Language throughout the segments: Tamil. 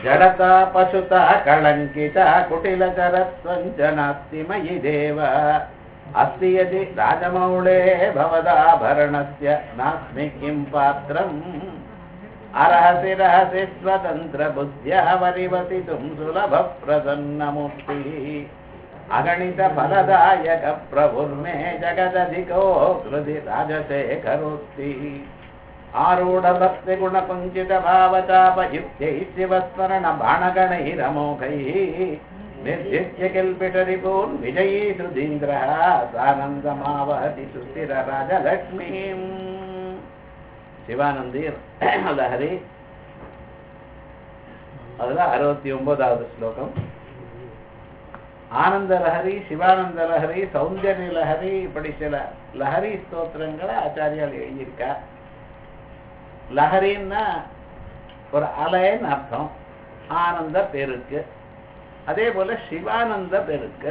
जडता पशुता कलङ्किता कुटिलचरत्वञ्च नास्ति मयि देव अस्ति यदि राजमौळे भवदाभरणस्य नास्मि किं पात्रम् अर्हसि रहसि स्वतन्त्रबुद्ध्या वरिवसितुं सुलभप्रसन्नमूर्तिः अगणितफलदायकप्रभुर्मे जगदधिको कृति राजशेखरोक्ति आरूढभक्तिगुणकुञ्चितभावचापयुक्तैः शिवस्मरणबाणगणैरमोघैः निर्जित्य किल्पिषरिपून् विजयी सुधीन्द्रः सानन्दमावहति सुस्थिरराजलक्ष्मीम् சிவானந்தீர் லஹரி அதுல அறுபத்தி ஒன்பதாவது ஸ்லோகம் ஆனந்த லஹரி சிவானந்த லஹரி சௌந்தர்ய லஹரி இப்படி சில லஹரி ஸ்தோத்திரங்களை ஆச்சாரியால் எழுதியிருக்கார் லஹரின்னா ஒரு அலைன்னு அர்த்தம் ஆனந்த பெருக்கு அதே போல சிவானந்த பெருக்கு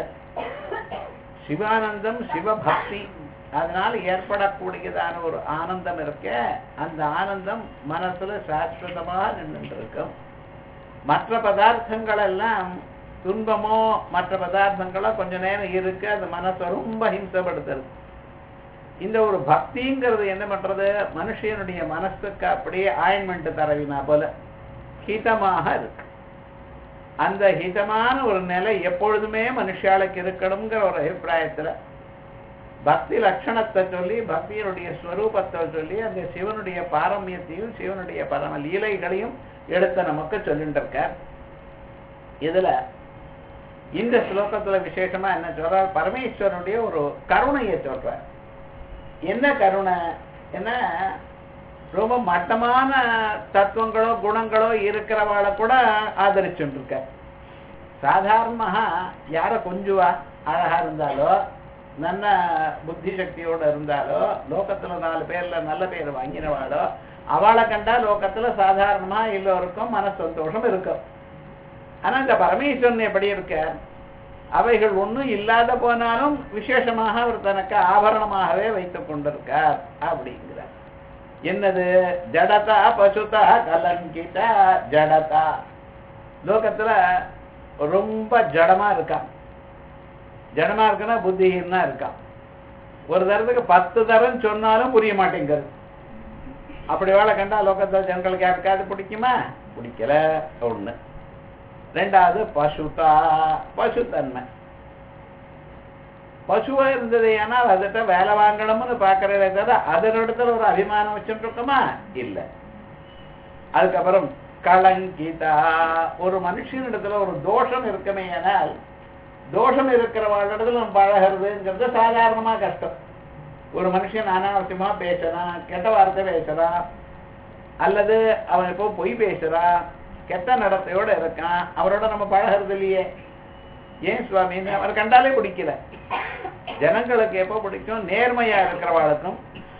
சிவானந்தம் சிவபக்தி அதனால ஏற்படக்கூடியதான ஒரு ஆனந்தம் இருக்க அந்த ஆனந்தம் மனசுல சாஸ்வதமாக நின்று இருக்கும் மற்ற பதார்த்தங்கள் எல்லாம் துன்பமோ மற்ற பதார்த்தங்களோ கொஞ்ச நேரம் இருக்கு அது மனசை ரொம்ப ஹிம்சப்படுத்துறது இந்த ஒரு பக்திங்கிறது என்ன பண்றது மனுஷனுடைய மனசுக்கு அப்படியே ஆயின்மெண்ட் தரவினா போல ஹிதமாக இருக்கு அந்த ஹிதமான ஒரு நிலை எப்பொழுதுமே மனுஷாளுக்கு இருக்கணுங்கிற ஒரு அபிப்பிராயத்துல பக்தி லட்சணத்தை சொல்லி பக்தியினுடைய ஸ்வரூபத்தை சொல்லி அந்த சிவனுடைய பாரமியத்தையும் சிவனுடைய பரம லீலைகளையும் எடுத்து நமக்கு சொல்லிட்டு இருக்கார் இதுல இந்த ஸ்லோகத்துல விசேஷமா என்ன சொல்றார் பரமேஸ்வரனுடைய ஒரு கருணையை சொல்றார் என்ன கருணை என்ன ரொம்ப மட்டமான தத்துவங்களோ குணங்களோ இருக்கிறவாளை கூட ஆதரிச்சுட்டு இருக்க சாதாரணமாக யார கொஞ்சுவா அழகா இருந்தாலோ நல்ல புத்தி சக்தியோட இருந்தாலோ லோகத்துல நாலு பேர்ல நல்ல பேர் வாங்கினவாளோ அவளை கண்டா லோகத்துல சாதாரணமா எல்லோருக்கும் மன சந்தோஷம் இருக்கும் ஆனா இந்த பரமேஸ்வரன் எப்படி இருக்க அவைகள் ஒண்ணும் இல்லாத போனாலும் விசேஷமாக அவர் தனக்கு ஆபரணமாகவே வைத்துக் கொண்டிருக்கார் அப்படிங்கிறார் என்னது ஜடதா பசுதா கலங்கிதா ஜடதா லோகத்துல ரொம்ப ஜடமா இருக்கான் ஜடமா இருக்குன்னா புத்திஹீனா இருக்கான் ஒரு தரத்துக்கு பத்து தரம் சொன்னாலும் புரிய மாட்டேங்கிறது அப்படி வேலை கண்டா லோகத்தில் ஜனங்களுக்கு யாருக்காவது பிடிக்குமா பிடிக்கல ஒண்ணு ரெண்டாவது பசுதா பசுத்தன்மை பசுவா இருந்தது ஏன்னால் அதுகிட்ட வேலை வாங்கணும்னு பாக்குறதே தவிர அதனிடத்துல ஒரு அபிமானம் வச்சுட்டு இருக்கோமா இல்ல அதுக்கப்புறம் கலங்கிதா ஒரு மனுஷனிடத்துல ஒரு தோஷம் இருக்குமே ஆனால் தோஷம் இருக்கிறவாளிடத்துல நம்ம பழகிறதுங்கிறது சாதாரணமா கஷ்டம் ஒரு மனுஷன் அனாவசியமா பேசுறான் கெட்ட வார்த்தை பேசுறான் அல்லது அவன் இப்போ பொய் பேசுறான் கெட்ட நடத்தையோட இருக்கான் அவரோட நம்ம பழகிறது இல்லையே ஏன் சுவாமின்னு அவர் கண்டாலே பிடிக்கல ஜனங்களுக்கு எப்போ பிடிக்கும் நேர்மையா இருக்கிறவாளுக்கும்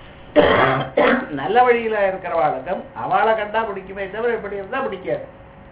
நல்ல வழியில இருக்கிறவாளுக்கும் அவளை கண்டா பிடிக்குமே தவிர இப்படி இருந்தா பிடிக்காது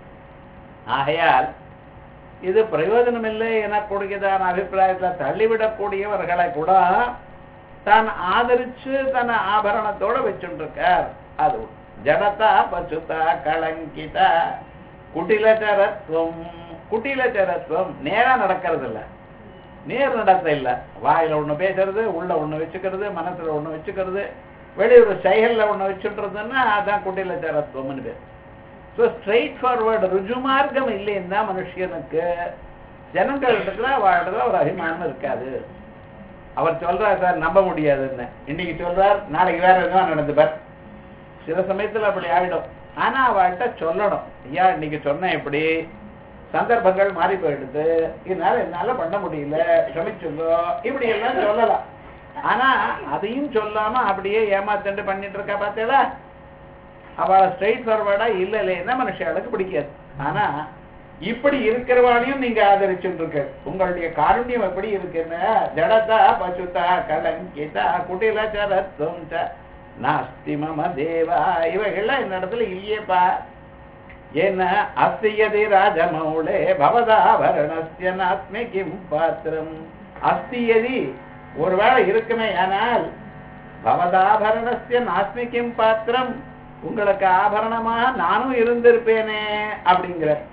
ஆகையால் இது பிரயோஜனம் இல்லை எனக்கூடியதான அபிப்பிராயத்தில் தள்ளிவிடக்கூடியவர்களை கூட தான் ஆதரிச்சு தன் ஆபரணத்தோட வச்சுருக்கார் அது ஜடதா பசுதா கலங்கிதா குட்டிலச்சரத்துவம் குட்டிலச்சரத்துவம் நேரா நடக்கிறது இல்ல நேர் நடத்த இல்ல வாயில ஒண்ணு பேசுறது உள்ள ஒண்ணு வச்சுக்கிறது மனசுல ஒண்ணு வச்சுக்கிறது வெளியூர் செயல்ல ஒண்ணு வச்சுட்டுறதுன்னா அதான் குட்டிலச்சரத்துவம்னு பேர் ஸோ ஸ்ட்ரெயிட் ஃபார்வர்டு ருஜு மார்க்கம் இல்லைன்னா மனுஷனுக்கு ஜனங்கள் இடத்துல வாழ்றதுல ஒரு அபிமானம் இருக்காது அவர் சொல்றார் சார் நம்ப முடியாதுன்னு இன்னைக்கு சொல்றார் நாளைக்கு வேற எதுவும் நடந்துப்பார் சில சமயத்துல அப்படி ஆயிடும் ஆனா அவள்கிட்ட சொல்லணும் ஐயா இன்னைக்கு சொன்னேன் இப்படி சந்தர்ப்பங்கள் மாறி போயிடுது இதனால என்னால பண்ண முடியல க்ஷமிச்சுங்கோ இப்படி எல்லாம் சொல்லலாம் ஆனா அதையும் சொல்லாம அப்படியே ஏமாத்தண்டு பண்ணிட்டு இருக்கா பார்த்தேடா அவளை ஸ்ட்ரெயிட் ஃபார்வர்டா இல்ல இல்லைன்னா மனுஷாளுக்கு பிடிக்காது ஆனா இப்படி இருக்கிறவாளையும் நீங்க ஆதரிச்சுட்டு இருக்க உங்களுடைய காருண்யம் எப்படி இருக்குன்னு ஜடதா பசுதா கலங்கிதா குட்டில சரத்துவம் நாஸ்தி மம தேவா இவைகள்லாம் இந்த இடத்துல இல்லையேப்பா என்ன அஸ்தியதி ராஜமௌளே பவதாபரணஸ்ய நாஸ்மி கிம் பாத்திரம் அஸ்தியதி ஒருவேளை இருக்குமே ஆனால் பவதாபரணஸ்ய நாஸ்மி கிம் பாத்திரம் உங்களுக்கு ஆபரணமா நானும் இருந்திருப்பேனே அப்படிங்கிற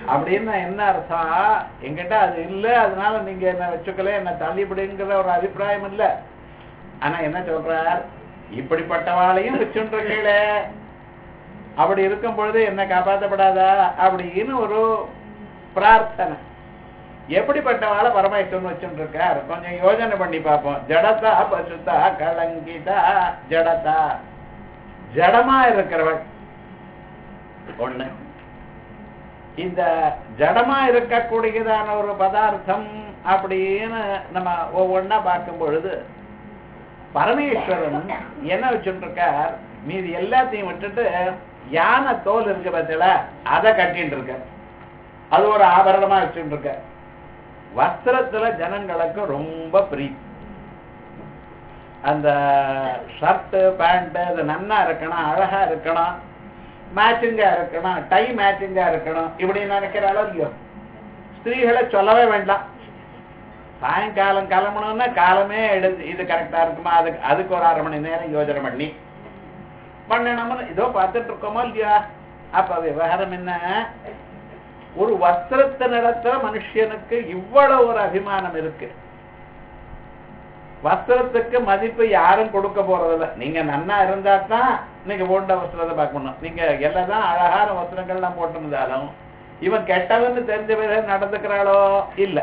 அப்படின்னு என்ன அர்த்தம் என்கிட்ட அது இல்ல அதனால நீங்க என்ன வச்சுக்கல என்ன தள்ளிவிடுங்கிற ஒரு அபிப்பிராயம் இல்ல ஆனா என்ன சொல்றார் இப்படிப்பட்டவாளையும் வச்சுருக்கீங்களே அப்படி இருக்கும் பொழுது என்ன காப்பாற்றப்படாதா அப்படின்னு ஒரு பிரார்த்தனை எப்படிப்பட்டவாளை பரமேஸ்வரன் வச்சுட்டு இருக்கார் கொஞ்சம் யோஜனை பண்ணி பார்ப்போம் ஜடதா பசுதா கலங்கிதா ஜடதா ஜடமா இருக்கிறவள் ஒண்ணு இந்த ஜடமா இருக்கக்கூடியதான ஒரு பதார்த்தம் அப்படின்னு நம்ம ஒவ்வொன்னா பார்க்கும் பொழுது பரமேஸ்வரன் என்ன வச்சுட்டு இருக்கார் மீதி எல்லாத்தையும் விட்டுட்டு யானை தோல் இருக்கு பார்த்தீங்களா அதை கட்டிட்டு இருக்க அது ஒரு ஆபரணமா வச்சுட்டு இருக்க வஸ்திரத்துல ஜனங்களுக்கு ரொம்ப பிரீத்தி அந்த ஷர்ட்டு பேண்ட் அது நன்னா இருக்கணும் அழகா இருக்கணும் மேட்சிங்கா இருக்கணும் டை மேட்சிங்கா இருக்கணும் இப்படி நினைக்கிறாளோ இல்லையோ ஸ்திரீகளை சொல்லவே வேண்டாம் சாயங்காலம் கிளம்பணும்னா காலமே எடுத்து இது கரெக்டா இருக்குமா அதுக்கு அதுக்கு ஒரு அரை மணி நேரம் யோஜனை பண்ணி பண்ணணும்னு இதோ பார்த்துட்டு இருக்கோமோ இல்லையா அப்ப விவகாரம் என்ன ஒரு வஸ்திரத்தை நடத்த மனுஷனுக்கு இவ்வளவு ஒரு அபிமானம் இருக்கு வஸ்திரத்துக்கு மதிப்பு யாரும் கொடுக்க போறதில்ல நீங்க நன்னா இருந்தா தான் நீங்க போட்ட வஸ்திரத்தை பார்க்கணும் நீங்க எல்லாம் அழகான வஸ்திரங்கள்லாம் போட்டிருந்தாலும் இவன் கெட்டவன்னு தெரிஞ்ச பிறகு நடந்துக்கிறாளோ இல்ல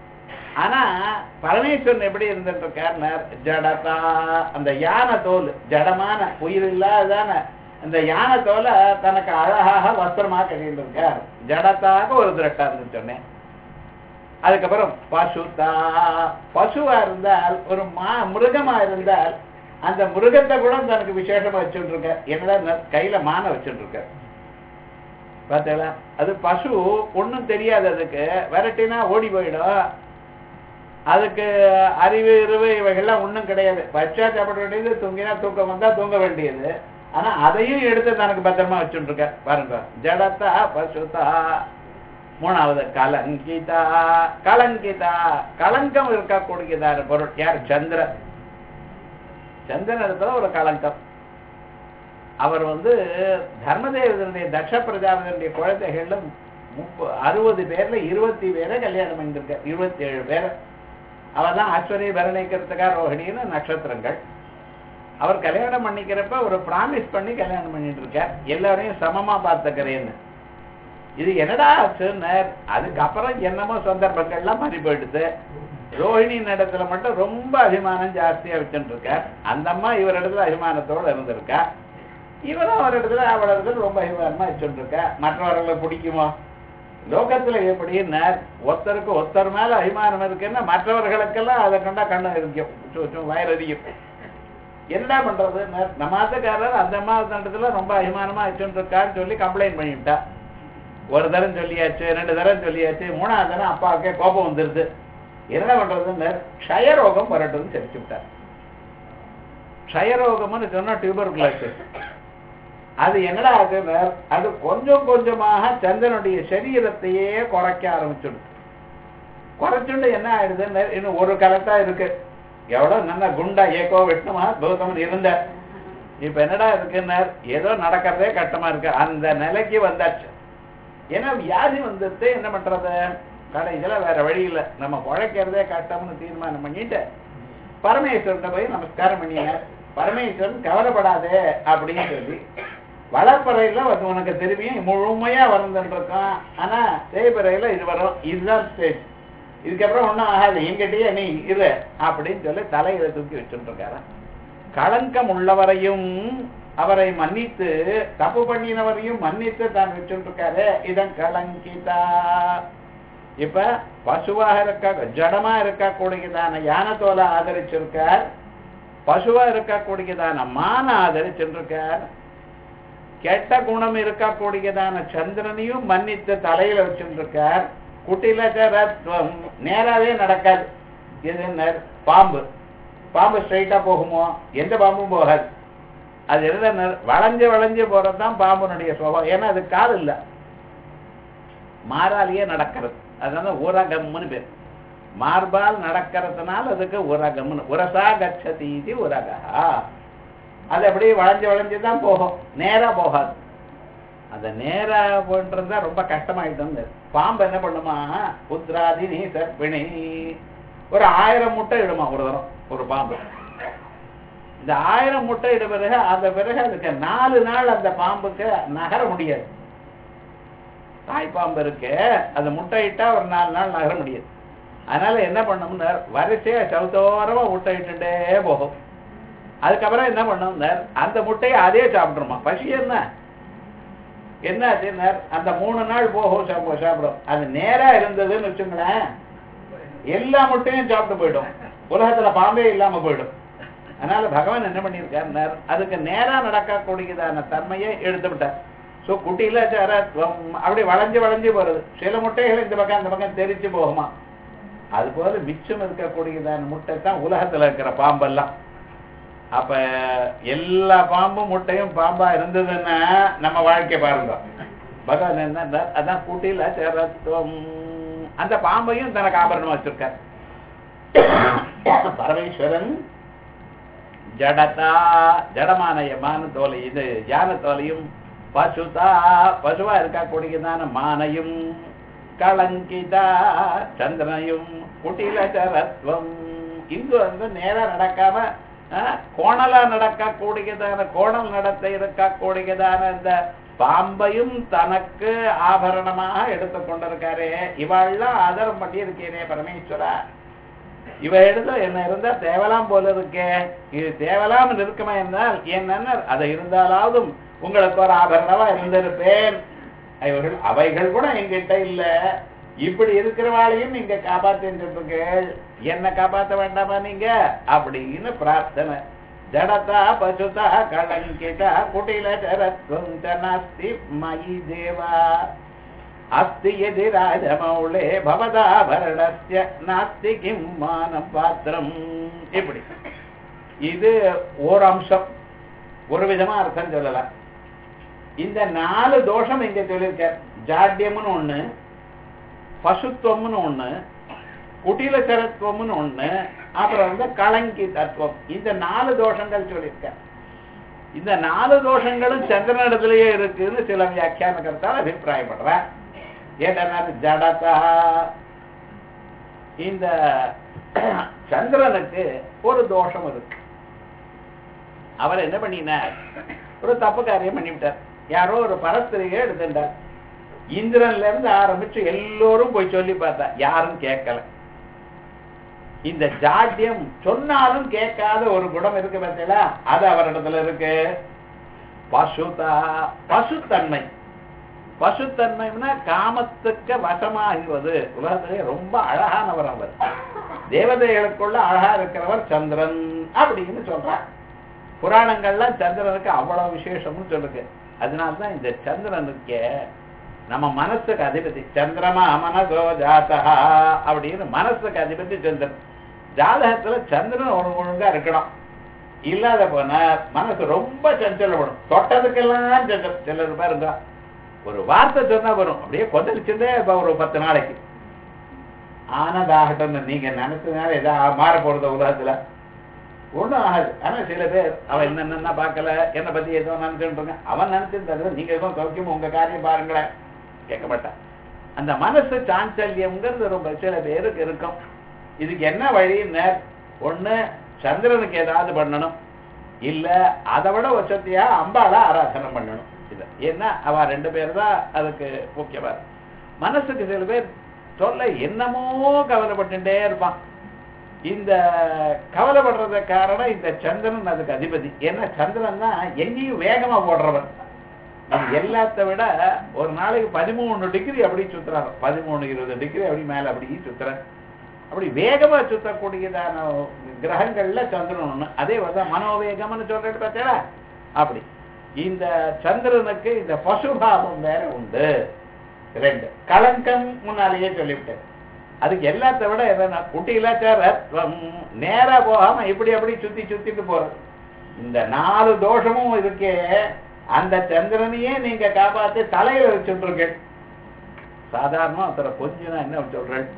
ஆனா பரமேஸ்வரன் எப்படி இருந்துட்டு இருக்கார் ஜடதா அந்த யானை தோல் ஜடமான உயிர் இல்லாதான அந்த யானை தோலை தனக்கு அழகாக வஸ்திரமா கட்டிட்டு இருக்கார் ஜடத்தாக ஒரு திரட்டா இருந்து சொன்னேன் அதுக்கப்புறம் பசுதா பசுவா இருந்தால் ஒரு மா மிருகமா இருந்தால் அந்த மிருகத்தை கூட தனக்கு விசேஷமா வச்சுட்டு இருக்க என்னடா கையில மான வச்சுட்டு இருக்க பார்த்தீங்களா அது பசு ஒண்ணும் தெரியாது அதுக்கு விரட்டினா ஓடி போயிடும் அதுக்கு அறிவு இருவு இவைகள்லாம் ஒண்ணும் கிடையாது பச்சா சாப்பிட வேண்டியது தூங்கினா தூக்கம் வந்தா தூங்க வேண்டியது ஆனா அதையும் எடுத்து தனக்கு பத்திரமா வச்சுட்டு இருக்க பாருங்க ஜடத்தா பசுதா மூணாவது கலங்கிதா கலங்கிதா கலங்கம் இருக்கக்கூடியதான பொருள் யார் சந்திரன் சந்திரன் இடத்துல ஒரு கலங்கம் அவர் வந்து தர்மதேவதனுடைய தக்ஷ பிரஜாபதியுடைய குழந்தைகள்ல முப்ப அறுபது பேர்ல இருபத்தி பேரை கல்யாணம் பண்ணிருக்கார் இருபத்தி ஏழு பேரை அவர் தான் ஆஸ்வரிய பரணிக்கிறதுக்கா ரோஹிணின்னு நட்சத்திரங்கள் அவர் கல்யாணம் பண்ணிக்கிறப்ப ஒரு பிராமிஸ் பண்ணி கல்யாணம் பண்ணிட்டு இருக்கார் எல்லாரையும் சமமா பார்த்துக்கிறேன்னு இது என்னடா ஆச்சுன்னார் அதுக்கப்புறம் என்னமோ சந்தர்ப்பங்கள்லாம் மாறி போயிடுது ரோஹிணி இடத்துல மட்டும் ரொம்ப அபிமானம் ஜாஸ்தியா வச்சுட்டு இருக்கார் அந்த அம்மா இவர் இடத்துல அபிமானத்தோட இருந்திருக்கா இவரும் அவர் இடத்துல அவள் இடத்துல ரொம்ப அபிமானமா வச்சுட்டு இருக்கா மற்றவர்களை பிடிக்குமோ லோகத்துல எப்படின்னார் ஒருத்தருக்கு ஒருத்தர் மேல அபிமானம் இருக்குன்னா மற்றவர்களுக்கெல்லாம் அதை கண்டா கண்ணம் இருக்கும் வயரதியும் என்ன பண்றது நம்ம ஆத்தக்காரர் அந்த மாதத்துல ரொம்ப அபிமானமா வச்சுட்டு இருக்கான்னு சொல்லி கம்ப்ளைண்ட் பண்ணிவிட்டா ஒரு தரம் சொல்லியாச்சு ரெண்டு தரம் சொல்லியாச்சு மூணாவது தரம் அப்பாவுக்கே கோபம் வந்துருது என்ன பண்றதுன்னு க்ஷயரோகம் வரட்டும்னு தெரிச்சு விட்டார் க்ஷயரோகம்னு சொன்னா டியூபர்குலோசிஸ் அது என்னடா ஆகுதுன்னு அது கொஞ்சம் கொஞ்சமாக சந்திரனுடைய சரீரத்தையே குறைக்க ஆரம்பிச்சுடுது குறைச்சுண்டு என்ன ஆயிடுதுன்னு இன்னும் ஒரு கலத்தா இருக்கு எவ்வளவு நல்லா குண்டா ஏக்கோ வெட்டமா கௌதமன் இருந்த இப்ப என்னடா இருக்குன்னு ஏதோ நடக்கிறதே கட்டமா இருக்கு அந்த நிலைக்கு வந்தாச்சு ஏன்னா வியாதி வந்துட்டு என்ன பண்றது கடைசியில வேற வழி இல்லை நம்ம குழைக்கிறதே கட்டம்னு தீர்மானம் பண்ணிட்டு பரமேஸ்வரன் போய் நமஸ்காரம் பண்ணினார் பரமேஸ்வரன் கவலைப்படாதே அப்படின்னு சொல்லி வளர்ப்பறையில அது உனக்கு திரும்பியும் முழுமையா வந்துருக்கான் ஆனா தேய்பிறையில இது வரும் இதுதான் ஸ்டேஜ் இதுக்கப்புறம் ஒண்ணும் ஆகாது எங்கிட்டயே நீ இரு அப்படின்னு சொல்லி தலையில தூக்கி வச்சுட்டு இருக்காரு களங்கம் உள்ளவரையும் அவரை மன்னித்து தப்பு பண்ணினவரையும் மன்னித்து தான் வச்சுட்டு இருக்காரு இதன் கலங்கிதா இப்ப பசுவாக இருக்க ஜடமா இருக்கக்கூடியதான யானத்தோலை ஆதரிச்சிருக்கார் பசுவா இருக்கக்கூடியதான மான ஆதரிச்சிருக்கார் கெட்ட குணம் இருக்கக்கூடியதான சந்திரனையும் மன்னித்து தலையில வச்சுருக்கார் குட்டிலச்சரத்வம் நேராவே நடக்காது இது என்ன பாம்பு பாம்பு ஸ்ட்ரைட்டா போகுமோ எந்த பாம்பும் போகாது அது என்ன வளைஞ்சு வளைஞ்சு போறதுதான் பாம்புனுடைய சுபாவம் ஏன்னா அது கால் இல்ல மாறாலேயே நடக்கிறது அதனால உரகம்னு பேர் மார்பால் நடக்கிறதுனால அதுக்கு உரகம்னு உரசா கச்சதி இது உரகா அது அப்படியே வளைஞ்சு வளைஞ்சு தான் போகும் நேரா போகாது அந்த நேரா பண்றதா ரொம்ப கஷ்டமாயிட்டு பாம்பு என்ன பண்ணுமா புத்ராதி நீ சர்ப்பிணி ஒரு ஆயிரம் முட்டை இடுமா ஒரு தரம் ஒரு பாம்பு இந்த ஆயிரம் முட்டை இட பிறகு அந்த பிறகு அதுக்கு நாலு நாள் அந்த பாம்புக்கு நகர முடியாது தாய் பாம்பு இருக்கு அது முட்டை இட்டா ஒரு நாலு நாள் நகர முடியாது அதனால என்ன பண்ணோம்னா வரிசையா சவுத்தோரமா முட்டை இட்டுட்டே போகும் அதுக்கப்புறம் என்ன பண்ணோம்னா அந்த முட்டையை அதே சாப்பிட்டுருமா பசி என்ன என்ன ஆச்சுன்னார் அந்த மூணு நாள் போகும் சாப்பிடும் சாப்பிடும் அது நேரா இருந்ததுன்னு வச்சுங்களேன் எல்லா முட்டையும் சாப்பிட்டு போயிடும் உலகத்துல பாம்பே இல்லாம போயிடும் அதனால பகவான் என்ன பண்ணியிருக்காருனார் அதுக்கு நேரா நடக்கக்கூடியதான தன்மையை எடுத்து விட்டார் ஸோ குட்டியில சரத்வம் அப்படி வளைஞ்சு வளைஞ்சு போறது சில முட்டைகள் இந்த பக்கம் அந்த பக்கம் தெரிச்சு போகுமா அது போல மிச்சம் இருக்கக்கூடியதான முட்டை தான் உலகத்துல இருக்கிற பாம்பெல்லாம் அப்ப எல்லா பாம்பும் முட்டையும் பாம்பா இருந்ததுன்னா நம்ம வாழ்க்கை பாருங்க பகவான் என்ன அதான் கூட்டியில சரத்வம் அந்த பாம்பையும் தனக்கு ஆபரணமா வச்சிருக்கார் பரமேஸ்வரன் ஜடதா ஜடமான மான தோலை இது யான தோலையும் பசுதா பசுவா இருக்கக்கூடியதான மானையும் களங்கிதா சந்திரனையும் குட்டிலச்சரத்வம் இங்கு வந்து நேரா நடக்காம அஹ், கோணலா நடக்கக்கூடியதான கோணல் நடத்த இருக்கக்கூடியதான இந்த பாம்பையும் தனக்கு ஆபரணமாக எடுத்து கொண்டிருக்காரே இவாள்லாம் ஆதரம் பண்ணி இருக்கேனே பரமேஸ்வரா இவ எடுத்த என்ன இருந்தா தேவலாம் போல இருக்கே இது தேவலாம் இருக்குமா என்றால் என்னன்னா அதை இருந்தாலாவதும் உங்களுக்கு ஒரு ஆபரணமா இருந்திருப்பேன் இவர்கள் அவைகள் கூட எங்கிட்ட இல்ல இப்படி இருக்கிறவாளையும் நீங்க காப்பாத்திருக்கீர்கள் என்ன காப்பாத்த வேண்டாமா நீங்க அப்படின்னு பிரார்த்தனை ஜடதா பசுதா கலங்கிதா குட்டில சரத்வம் ச நாஸ்தி மயி தேவா அஸ்தி எதி ராஜமௌளே பவதாபரணஸ்ய நாஸ்தி கிம் மானம் பாத்திரம் இப்படி இது ஒரு அம்சம் ஒரு விதமா அர்த்தம் சொல்லலாம் இந்த நாலு தோஷம் இங்க சொல்லியிருக்க ஜாட்யம்னு ஒண்ணு பசுத்துவம்னு ஒண்ணு குட்டிலச்சரத்துவம்னு ஒண்ணு அப்புறம் வந்து கலங்கி தத்துவம் இந்த நாலு தோஷங்கள் சொல்லியிருக்க இந்த நாலு தோஷங்களும் சந்திரனிடத்திலேயே இருக்குன்னு சில வியாக்கியான கருத்தால் அபிப்பிராயப்படுறேன் ஏன்னா ஜடதா இந்த சந்திரனுக்கு ஒரு தோஷம் இருக்கு அவர் என்ன பண்ணினார் ஒரு தப்பு காரியம் பண்ணிவிட்டார் யாரோ ஒரு பரஸ்திரியை எடுத்துட்டார் இந்திரன்ல இருந்து ஆரம்பிச்சு எல்லோரும் போய் சொல்லி பார்த்தா யாரும் கேட்கல இந்த ஜாட்யம் சொன்னாலும் கேட்காத ஒரு குணம் இருக்கு பார்த்தீங்களா அது அவரிடத்துல இருக்கு பசுதா பசுத்தன்மை பசுத்தன்மைன்னா காமத்துக்கு வசமாகுவது உலகத்திலே ரொம்ப அழகானவர் அவர் தேவதைகளுக்குள்ள அழகா இருக்கிறவர் சந்திரன் அப்படின்னு சொல்றார் புராணங்கள்லாம் சந்திரனுக்கு அவ்வளவு விசேஷம்னு சொல்லுங்க அதனால்தான் இந்த சந்திரனுக்கு நம்ம மனசுக்கு அதிபதி சந்திரமா மனசோ ஜாத்தகா அப்படின்னு மனசுக்கு அதிபதி சந்திரன் ஜாதகத்துல சந்திரன் ஒரு ஒழுங்கா இருக்கணும் இல்லாத போனா மனசு ரொம்ப சஞ்சலப்படும் தொட்டதுக்கெல்லாம் சஞ்சலம் சிலர் பாருங்க ஒரு வார்த்தை சொன்னா வரும் அப்படியே கொந்தளிச்சுட்டே இருப்பா ஒரு பத்து நாளைக்கு ஆனதாகட்டும் நீங்க நினைச்சதுனால ஏதாவது மாற போறது உலகத்துல ஒண்ணும் ஆகாது ஆனா சில பேர் அவன் என்னென்ன பார்க்கல என்னை பத்தி ஏதோ நினைச்சுட்டு இருக்கான் அவன் நினைச்சிருந்தது நீங்க எதுவும் சௌக்கியம் உங்க காரியம் பாருங்களேன் கேட்க மாட்டான் அந்த மனசு சாஞ்சல்யம்ங்கிறது ரொம்ப சில பேருக்கு இருக்கும் இதுக்கு என்ன வழின்னு ஒண்ணு சந்திரனுக்கு ஏதாவது பண்ணணும் இல்ல அதை விட வசதியா அம்பாள ஆராதனை பண்ணணும் இது ஏன்னா அவ ரெண்டு பேர் தான் அதுக்கு முக்கியமா மனசுக்கு சில பேர் சொல்ல என்னமோ கவலைப்பட்டுட்டே இருப்பான் இந்த கவலைப்படுறது காரணம் இந்த சந்திரன் அதுக்கு அதிபதி ஏன்னா சந்திரன் தான் எங்கேயும் வேகமா போடுறவன் இது எல்லாத்த விட ஒரு நாளைக்கு பதிமூணு டிகிரி அப்படி சுத்துறாரு பதிமூணு இருபது டிகிரி அப்படி மேல அப்படி சுத்துறேன் அப்படி வேகமா சுத்தக்கூடியதான கிரகங்கள்ல சந்திரன் ஒண்ணு அதே தான் மனோவேகம்னு சொல்றது பார்த்தா அப்படி இந்த சந்திரனுக்கு இந்த பசுபாவம் வேற உண்டு ரெண்டு களங்கம் முன்னாலேயே சொல்லிவிட்டேன் அதுக்கு எல்லாத்த விட என்னன்னா குட்டியில ரத்வம் நேரா போகாம இப்படி அப்படி சுத்தி சுத்திட்டு போறது இந்த நாலு தோஷமும் இருக்கே அந்த சந்திரனையே நீங்க காப்பாத்தி தலையில வச்சுட்டு சாதாரணமா ஒருத்தர கொஞ்சம் என்ன சொல்றேன்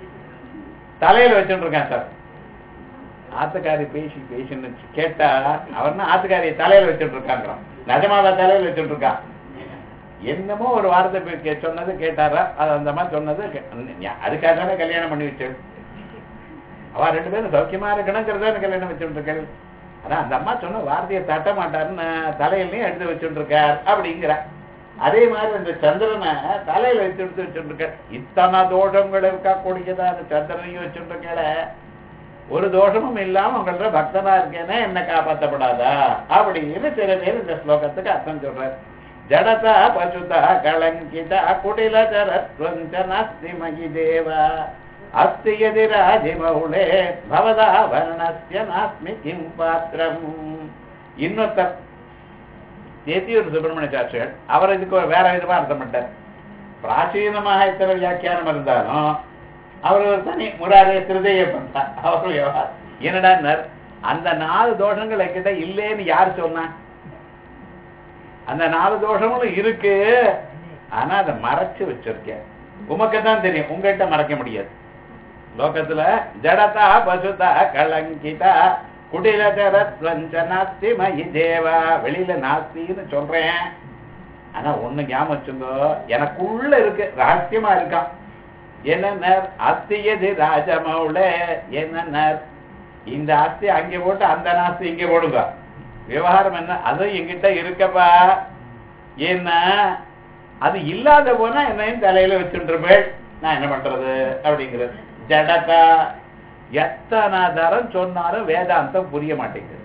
தலையில வச்சுட்டு இருக்கேன் சார் ஆத்துக்காரி பேசி பேசின்னு கேட்டா அவர்னா ஆத்துக்காரிய தலையில வச்சுட்டு இருக்காங்கிறான் நிஜமாவா தலையில வச்சுட்டு இருக்கான் என்னமோ ஒரு வார்த்தை போய் கே- சொன்னது கேட்டாரா அது அந்த மாதிரி சொன்னது கே- ஞா- அதுக்காக தானே கல்யாணம் பண்ணி வச்சு அவ ரெண்டு பேரும் சௌக்கியமா இருக்கணுங்கிறத கல்யாணம் வச்சுட்டு இருக்கேன் ஆனா அந்த அம்மா சொன்ன வார்த்தையை தட்ட மாட்டாருன்னு தலையிலையும் எடுத்து வச்சுட்டு இருக்கார் அப்படிங்கிற அதே மாதிரி இந்த சந்திரனை தலையில வச்சு எடுத்து வச்சுட்டு இருக்க இத்தனை தோஷங்கள் இருக்கா கூடியதா அந்த சந்திரனையும் வச்சுட்டு இருக்கேல ஒரு தோஷமும் இல்லாம உங்கள்ட்ட பக்தனா இருக்கேனே என்ன காப்பாற்றப்படாதா அப்படின்னு சில பேர் இந்த ஸ்லோகத்துக்கு அர்த்தம் சொல்றாரு ஜடதா பசுதா கலங்கிதா குடிலதரத்வஞ்ச நாஸ்தி மகி தேவா அஸ்தி யதி ராஜிமௌளே பவதா வர்ணஸ்ய நாஸ்மி கிம் பாத்திரம் இன்னொருத்தர் தேத்தியூர் சுப்பிரமணிய சாஸ்திரிகள் அவர் இதுக்கு ஒரு வேற விதமா அர்த்தம் பண்ணிட்டார் பிராச்சீனமாக இத்தனை வியாக்கியானம் இருந்தாலும் அவர் ஒரு தனி முராரே திருதைய பண்றார் அவர் விவகாரம். என்னடான்னார் அந்த நாலு தோஷங்கள் என்கிட்ட இல்லைன்னு யார் சொன்னா அந்த நாலு தோஷங்களும் இருக்கு ஆனா அதை மறைச்சு வச்சிருக்கேன் உமக்கு தான் தெரியும் உங்ககிட்ட மறைக்க முடியாது லோகத்துல ஜடதா பசுதா கலங்கிதா குடிலதரத்வஞ்ச நாஸ்தி மயி தேவா வெளியில நாஸ்தின்னு சொல்றேன் ஆனா ஒண்ணு ஞாபகம் வச்சுங்கோ எனக்குள்ள இருக்கு ரகசியமா இருக்கான் என்னன்னார் அஸ்தியது ராஜமௌல என்னன்னார் இந்த ஆஸ்தி அங்கே போட்டு அந்த நாஸ்தி இங்கே போடுங்க விவகாரம் என்ன அதுவும் என்கிட்ட இருக்கப்பா ஏன்னா அது இல்லாத போனா என்னையும் தலையில வச்சுருப்பேன் நான் என்ன பண்றது அப்படிங்கிறது ஜடதா எத்தனை தரம் சொன்னாலும் வேதாந்தம் புரிய மாட்டேங்குது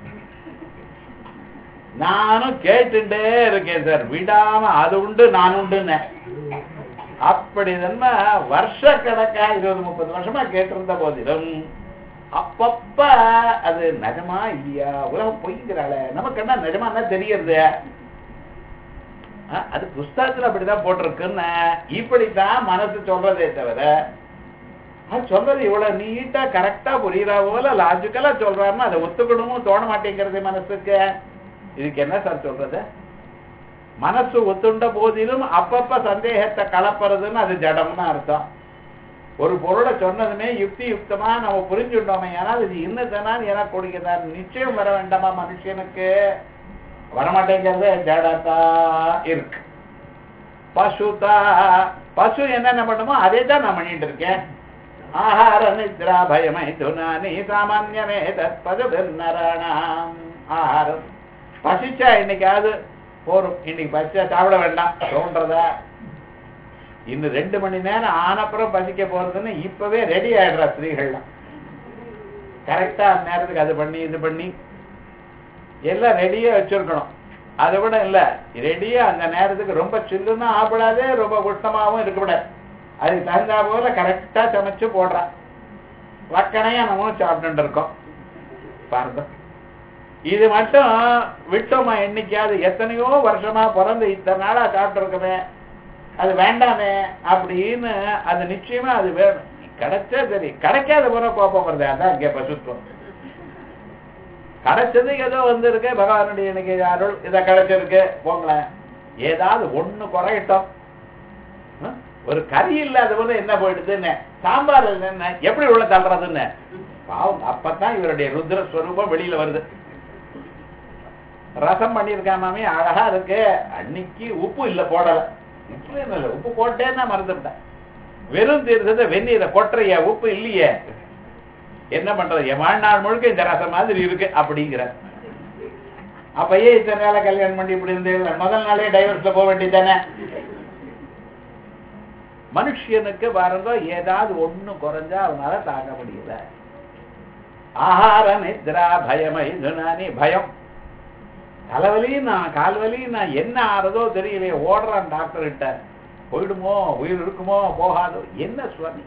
நானும் கேட்டுட்டே இருக்கேன் சார் விடாம அது உண்டு நான் உண்டுன்னு அப்படி தானே வருஷ கணக்கா இருபது முப்பது வருஷமா கேட்டிருந்த போதிலும் அப்பப்ப அது நிஜமா இல்லையா உலகம் பொய்ங்கிறாள நமக்கு என்ன நிஜமா தெரியறது அது புஸ்தகத்துல அப்படிதான் போட்டிருக்குன்னு இப்படித்தான் மனசு சொல்றதே தவிர அது சொல்றது இவ்வளவு நீட்டா கரெக்டா புரியுறா போல லாஜிக்கலா சொல்றாருன்னா அதை ஒத்துக்கணுமோ தோண மாட்டேங்கிறது மனசுக்கு இதுக்கு என்ன சார் சொல்றது மனசு ஒத்துண்ட போதிலும் அப்பப்ப சந்தேகத்தை கலப்புறதுன்னு அது ஜடம்னு அர்த்தம் ஒரு பொருளை சொன்னதுமே யுக்தி யுக்தமா நம்ம புரிஞ்சுட்டோமே ஆனால் இது இன்னதானு எனக்கு கொடுக்குதான் நிச்சயம் வர வேண்டாமா மனுஷனுக்கு வரமாட்டேங்கிறது ஜடத்தா இருக்கு பசுதா பசு என்னென்ன பண்ணுமோ அதே தான் நான் பண்ணிட்டு இருக்கேன் ஆஹார நித்ரா பயமை துனானி சாமான்யமே தற்பது நரணாம் ஆஹாரம் பசிச்சா இன்னைக்காவது போரும் இன்னைக்கு பசிச்சா சாப்பிட வேண்டாம் தோன்றதா இன்னும் ரெண்டு மணி நேரம் ஆனப்புறம் பசிக்க போறதுன்னு இப்பவே ரெடி ஆயிடுறா ஸ்திரீகள்லாம் கரெக்டா அந்த நேரத்துக்கு அது பண்ணி இது பண்ணி எல்லாம் ரெடியா வச்சிருக்கணும் அதை விட இல்ல ரெடியா அந்த நேரத்துக்கு ரொம்ப சில்லுன்னா ஆப்பிடாதே ரொம்ப உஷ்ணமாவும் இருக்கக்கூடாது அதுக்கு தகுந்தா போல கரெக்டா சமைச்சு போடுறான் வக்கனையா நம்மளும் சாப்பிட்டு இருக்கோம் பாருங்க இது மட்டும் விட்டோமா என்னைக்காவது எத்தனையோ வருஷமா பிறந்து இத்தனை நாளா சாப்பிட்டு இருக்கமே அது வேண்டாமே அப்படின்னு அது நிச்சயமா அது வேணும் கிடைச்சா சரி கிடைக்காத போற கோபம் வருது அதான் இங்க பசுத்துவம் கிடைச்சது ஏதோ வந்திருக்கு பகவானுடைய இன்னைக்கு அருள் இதை கிடைச்சிருக்கு போங்களேன் ஏதாவது ஒண்ணு குறையட்டும் ஆ? ஒரு கறி இல்லாத போது என்ன போயிடுதுன்னு சாம்பார் என்ன எப்படி உள்ள தள்ளுறதுன்னு பாவம் அப்பதான் இவருடைய ருத்ர ஸ்வரூபம் வெளியில வருது ரசம் பண்ணியிருக்கான் மாமி அழகா இருக்கு அன்னைக்கு உப்பு இல்ல போடல இப்படி இல்ல உப்பு போட்டேன்னா மறந்துவிட்டேன் வெறும் தீர்த்தத்தை வெந்நீரை கொட்டுறையா உப்பு இல்லையே என்ன பண்றது என் வாழ்நாள் முழுக்க இந்த ரசம் மாதிரி இருக்கு அப்படிங்கிற அப்ப ஏன் இத்தனை நாள கல்யாணம் பண்ணி இப்படி இருந்து முதல் நாளே டைவர்ஸ்ல போக வேண்டியதானே மனுஷனுக்கு பாருங்க ஏதாவது ஒண்ணு குறைஞ்சா அவனால தாங்க முடியல ஆகார நித்ரா பயமை துனானி பயம் தலைவலி நான் கால்வலி நான் என்ன ஆறதோ தெரியலையே ஓடுறான் டாக்டர் கிட்ட போயிடுமோ உயிர் இருக்குமோ போகாதோ என்ன சுவாமி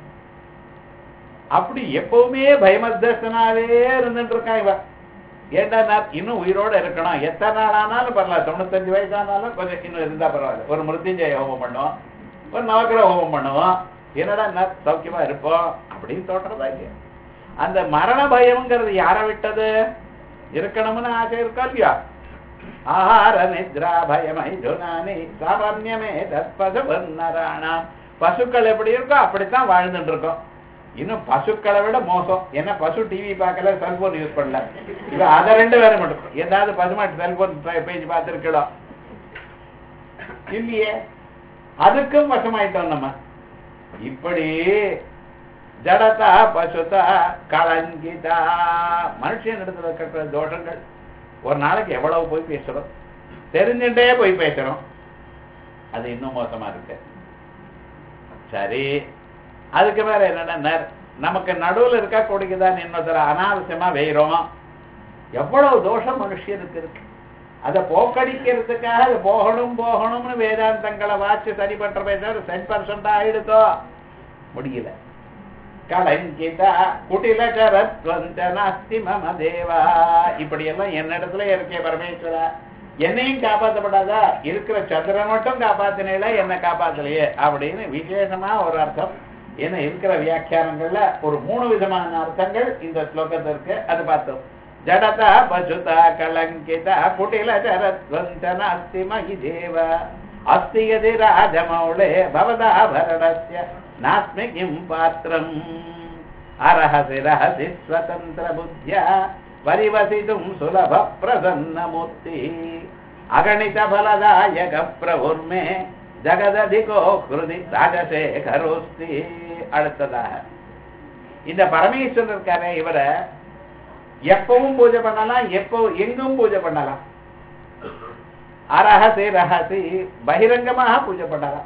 அப்படி எப்பவுமே பயமத்தனாவே இருந்துட்டு இருக்கான் இவன் ஏண்டா நான் இன்னும் உயிரோட இருக்கணும் எத்தனை நாள் ஆனாலும் பரவாயில்ல தொண்ணூத்தஞ்சு வயசானாலும் கொஞ்சம் இன்னும் இருந்தா பரவாயில்ல ஒரு மிருத்யுஞ்சய ஹோமம் பண்ணுவோம் ஒரு நவக்கிர ஹோமம் பண்ணுவோம் என்னடா நான் சௌக்கியமா இருப்போம் அப்படின்னு தோற்றதா இல்லையா அந்த மரண பயம்ங்கிறது யாரை விட்டது இருக்கணும்னு ஆசை இருக்கா இல்லையா ஆஹார நித்ரா பயமை துனானி சாமான்யமே தற்பது வர்ணராணாம் பசுக்கள் எப்படி இருக்கோ அப்படித்தான் வாழ்ந்துட்டு இருக்கோம் இன்னும் பசுக்களை விட மோசம் ஏன்னா பசு டிவி பார்க்கல செல்போன் யூஸ் பண்ணல இப்ப அதை ரெண்டு வேற மட்டும் ஏதாவது பசுமாட்டு செல்போன் பேஜ் பார்த்துருக்கலாம் இல்லையே அதுக்கும் வசமாயிட்டோம் நம்ம இப்படி ஜடதா பசுதா கலங்கிதா மனுஷன் இடத்துல இருக்கிற தோஷங்கள் ஒரு நாளைக்கு எவ்வளவு போய் பேசுறோம் தெரிஞ்சுட்டே போய் பேசுறோம் அது இன்னும் மோசமா இருக்கு சரி அதுக்கு மேல என்னன்னா நமக்கு நடுவுல இருக்கா கொடுக்குதான் இன்னொருத்தர அனாவசியமா வெயிறோம் எவ்வளவு தோஷம் மனுஷனுக்கு இருக்கு அதை போக்கடிக்கிறதுக்காக அது போகணும் போகணும்னு வேதாந்தங்களை வாச்சு சரி பண்றமே தவிர சென் பர்சன்டா ஆயிடுதோ முடியல கலங்கிதா குட்டில சரத்வந்தனாஸ்தி மம தேவா இப்படி எல்லாம் என்னிடத்துல இருக்கே பரமேஸ்வரா என்னையும் காப்பாற்றப்படாதா இருக்கிற சந்திரனை மட்டும் காப்பாத்தினேல என்ன காப்பாத்தலையே அப்படின்னு விசேஷமா ஒரு அர்த்தம் என்ன இருக்கிற வியாக்கியானங்கள்ல ஒரு மூணு விதமான அர்த்தங்கள் இந்த ஸ்லோகத்திற்கு அது பார்த்தோம் ஜடதா பசுதா கலங்கிதா குட்டில சரத்வந்தன அஸ்தி மகி தேவ அஸ்தி யதி ராஜமௌளே பவதா பரணஸ்ய நாஸ்மி கிம் பாத்திரம் அரஹசி ரஹசி ஸ்வதந்திர புத்தியா பரிவசிதும் சுலப பிரசன்னமூர்த்தி அகணித பலதாயக பிரபுர்மே ஜகததிகோ கிருதி ராஜசேகரோஸ்தி அடுத்ததாக இந்த பரமேஸ்வரன் இருக்காரே இவரை எப்பவும் பூஜை பண்ணலாம் எப்போ எங்கும் பூஜை பண்ணலாம் அரஹசி ரஹசி பகிரங்கமாக பூஜை பண்ணலாம்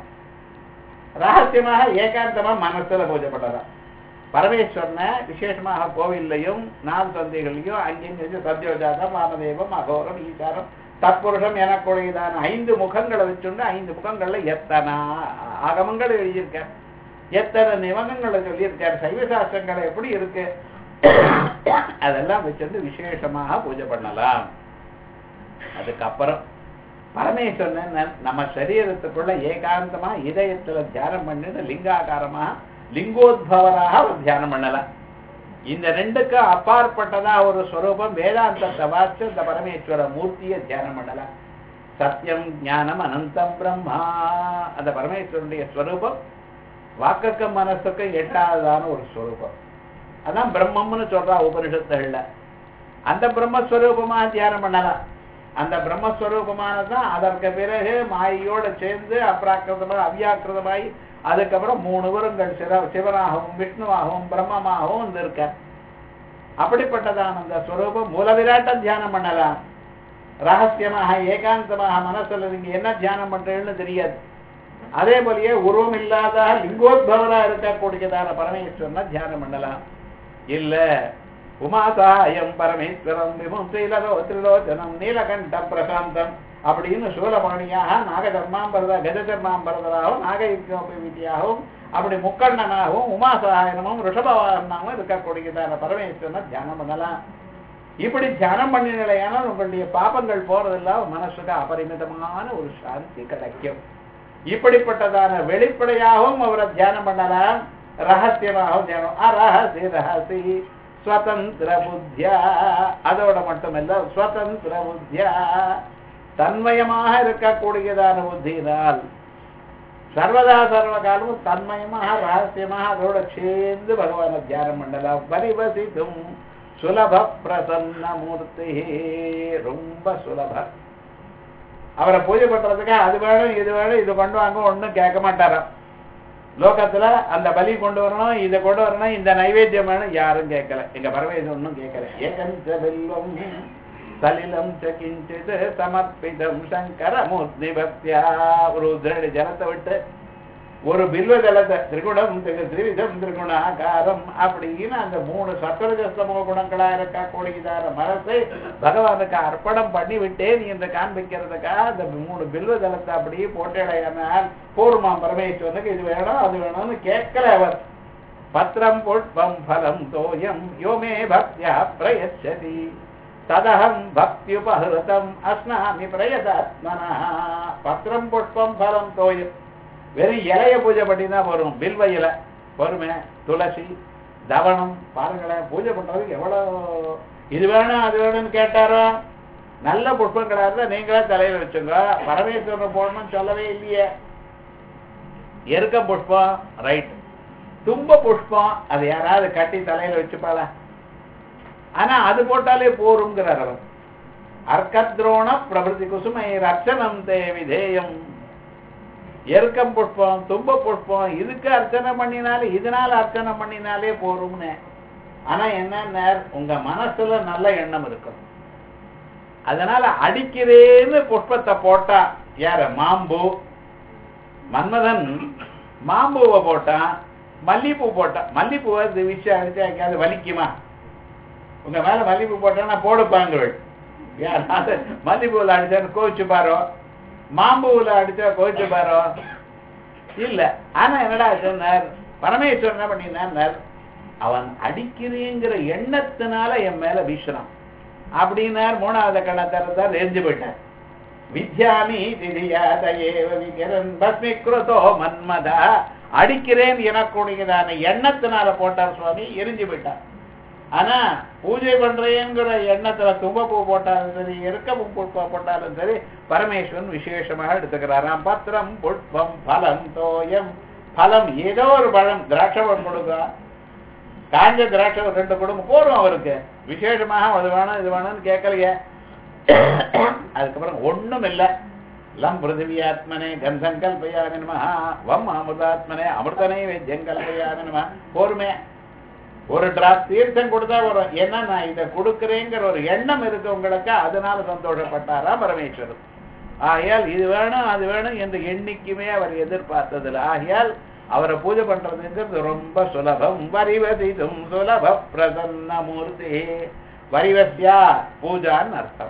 ரகசியமாக ஏகாந்தமா மனசுல பூஜை பண்ணலாம் பரமேஸ்வரனை விசேஷமாக கோவில்லையும் நாலு சந்தைகளையும் அங்கேயும் சத்யோஜாதம் வாமதேவம் அகோரம் ஈசாரம் தற்புருஷம் எனக்குடையதான ஐந்து முகங்களை வச்சுண்டு ஐந்து முகங்கள்ல எத்தனை ஆகமங்கள் எழுதியிருக்கார் எத்தனை நிபந்தங்களை சொல்லியிருக்கார் சைவ சாஸ்திரங்களை எப்படி இருக்கு அதெல்லாம் வச்சிருந்து விசேஷமாக பூஜை பண்ணலாம் அதுக்கப்புறம் பரமேஸ்வரன் நம்ம சரீரத்துக்குள்ள ஏகாந்தமா இதயத்துல தியானம் பண்ணிட்டு லிங்காகாரமா லிங்கோத்பவராக ஒரு தியானம் பண்ணலாம் இந்த ரெண்டுக்கு அப்பாற்பட்டதா ஒரு ஸ்வரூபம் வேதாந்தத்தை வாச்சு இந்த பரமேஸ்வர மூர்த்தியை தியானம் பண்ணலாம் சத்தியம் ஞானம் அனந்தம் பிரம்மா அந்த பரமேஸ்வரனுடைய ஸ்வரூபம் வாக்குக்கும் மனசுக்கும் எட்டாவதான ஒரு ஸ்வரூபம் அதான் பிரம்மம்னு சொல்றா உபனிஷத்துகள்ல அந்த பிரம்மஸ்வரூபமா தியானம் பண்ணலாம் அந்த பிரம்மஸ்வரூபமானதான் அதற்கு பிறகு மாயோட சேர்ந்து அப்ராக்கிருதமா அவ்யாக்கிருதமாய் அதுக்கப்புறம் மூணு வருங்கள் சிவ சிவனாகவும் விஷ்ணுவாகவும் பிரம்மமாகவும் வந்து இருக்க அப்படிப்பட்டதான அந்த ஸ்வரூபம் மூலவிராட்டம் தியானம் பண்ணலாம் ரகசியமாக ஏகாந்தமாக மனசுல நீங்க என்ன தியானம் பண்றீங்கன்னு தெரியாது அதே போலயே உருவம் இல்லாத லிங்கோத்பவரா இருக்கக்கூடியதான பரமேஸ்வரனை தியானம் பண்ணலாம் இல்ல உமாசாயம் பரமேஸ்வரம் விமும் திரிலோ திரிலோச்சனம் நீலகண்டம் பிரசாந்தம் அப்படின்னு சூலபாணியாக நாகதர்மாம்பரதா கஜதர்மாம்பரதராகவும் நாகயுக்தியாகவும் அப்படி முக்கண்ணனாகவும் உமாசாயனமும் ரிஷபவாகனாகவும் இருக்கக்கூடியதான பரமேஸ்வரனை தியானம் பண்ணலாம் இப்படி தியானம் பண்ணினால் உங்களுடைய பாபங்கள் போறதில்ல மனசுக்கு அபரிமிதமான ஒரு சாந்தி கிடைக்கும் இப்படிப்பட்டதான வெளிப்படையாகவும் அவரை தியானம் பண்ணலாம் ரகசியமாகவும் தியானம் அரஹசி ரஹசி ஸ்வதந்திர புத்தியா அதோட மட்டுமல்ல ஸ்வதந்திர புத்தியா தன்மயமாக இருக்கக்கூடியதான புத்தியினால் சர்வதா சர்வ காலமும் தன்மயமாக ரகசியமாக அதோட சேர்ந்து பகவான தியானம் பண்ணலாம் பரிவசித்தும் சுலப பிரசன்ன மூர்த்தி ரொம்ப சுலப அவரை பூஜை பண்றதுக்கு அது வேணும் இது வேணும் இது கொண்டு வாங்க ஒன்றும் கேட்க மாட்டாராம் லோகத்துல அந்த பலி கொண்டு வரணும் இதை கொண்டு வரணும் இந்த நைவேத்தியம் வேணும் யாரும் கேட்கல எங்க பரமேஸ்வரன் ஒன்றும் கேட்கல ஏகஞ்ச வெல்வம் சலிலம் கிஞ்சித் சமர்ப்பிதம் சங்கர மூர்த்தி பக்தியா ஒரு உதிரடி ஜலத்தை விட்டு ஒரு பில்வ ஜலத்தை திரிகுணம் திரு- திரிவிதம் திரிகுணாகாரம் அப்படின்னு அந்த மூணு சத்வரஜஸ்தமோ குணங்களா இருக்கக்கூடியதான மனசை பகவானுக்கு அர்ப்பணம் பண்ணி விட்டேன் என்று காண்பிக்கிறதுக்காக அந்த மூணு பில்வ ஜலத்தை அப்படியே போட்டடையானால் பூர்வமாம் பரமேஸ்வரனுக்கு இது வேணும் அது வேணும்னு கேட்கல அவர் பத்திரம் புஷ்பம் ஃபலம் தோயம் யோமே பக்தியா பிரயச்சதி ததகம் பக்தியுபஹிருதம் அஸ்னாமி பிரயதாத்மனா பத்திரம் புஷ்பம் ஃபலம் தோயம் வெறும் இலைய பூஜை பண்ணினா வரும் பில்வ இலை பொறுமை துளசி தவணம் பாருங்களேன் பூஜை பண்றதுக்கு எவ்வளவு இது வேணும் அது வேணும்னு கேட்டாரோ நல்ல புஷ்பங்களா இருந்தா நீங்களே தலையில வச்சுங்க பரமேஸ்வரன் போடணும்னு சொல்லவே இல்லையே எருக்க புஷ்பம் ரைட் தும்ப புஷ்பம் அது யாராவது கட்டி தலையில வச்சுப்பாளா ஆனா அது போட்டாலே போருங்கிறார் அவர் அர்க்கத்ரோண பிரபதி குசுமை ரட்சணம் தே விதேயம் எருக்கம் புஷ்பம் தும்ப புஷ்பம் இதுக்கு அர்ச்சனை பண்ணினாலே இதனால அர்ச்சனை பண்ணினாலே போரும்னு ஆனா என்ன உங்க மனசுல நல்ல எண்ணம் இருக்கும் அதனால அடிக்கிறேன்னு புஷ்பத்தை போட்டா யார மாம்பூ மன்மதன் மாம்பூவை போட்டான் மல்லிப்பூ போட்டான் மல்லிப்பூவை விஷயம் அடிச்சா எங்கேயாவது வலிக்குமா உங்க மேல மல்லிப்பூ போட்டா போடுப்பாங்க யாராவது மல்லிப்பூவில் அடிச்சான்னு கோவிச்சு பாரோ மாம்பூவில் அடிச்சா கோவிச்சு பாரோ இல்ல ஆனா என்னடா சொன்னார் பரமேஸ்வரன் என்ன பண்ணினார் அவன் அடிக்கிறேங்கிற எண்ணத்தினால என் மேல வீசுறான் அப்படின்னார் மூணாவது கண்ணை திறந்தார் எரிஞ்சு போயிட்டார் வித்யாமி திதியாதேவ விகரன் பஸ்மிக்ருதோ மன்மதா அடிக்கிறேன் எனக்கூடியதான எண்ணத்தினால போட்டார் சுவாமி எரிஞ்சு போயிட்டார் ஆனா பூஜை பண்றேங்கிற எண்ணத்துல தும்பப்பூ போட்டாலும் சரி எருக்க பூ போட்டாலும் சரி பரமேஸ்வரன் விசேஷமாக எடுத்துக்கிறாராம் பத்திரம் புஷ்பம் பலம் தோயம் பலம் ஏதோ ஒரு பழம் திராட்சை பழம் கொடுக்க காஞ்ச திராட்சை ஒரு ரெண்டு குடும்பம் போரும் அவருக்கு விசேஷமாக அது வேணும் இது வேணும்னு கேட்கலையே அதுக்கப்புறம் ஒண்ணும் இல்லை லம் பிருத்திவியாத்மனே கந்தம் கல்பயாமி நம வம் அமிர்தாத்மனே அமிர்தனே வேத்தியம் கல்பயாமி நம போருமே ஒரு டிராப் தீர்த்தம் கொடுத்தா வரும் ஏன்னா நான் இதை கொடுக்குறேங்கிற ஒரு எண்ணம் இருக்கு உங்களுக்கு அதனால சந்தோஷப்பட்டாரா பரமேஸ்வரர் ஆகையால் இது வேணும் அது வேணும் என்று எண்ணிக்குமே அவர் எதிர்பார்த்ததில்லை ஆகையால் அவரை பூஜை பண்றதுங்கிறது ரொம்ப சுலபம் வரிவதிதும் சுலப பிரசன்ன மூர்த்தி வரிவசியா பூஜான்னு அர்த்தம்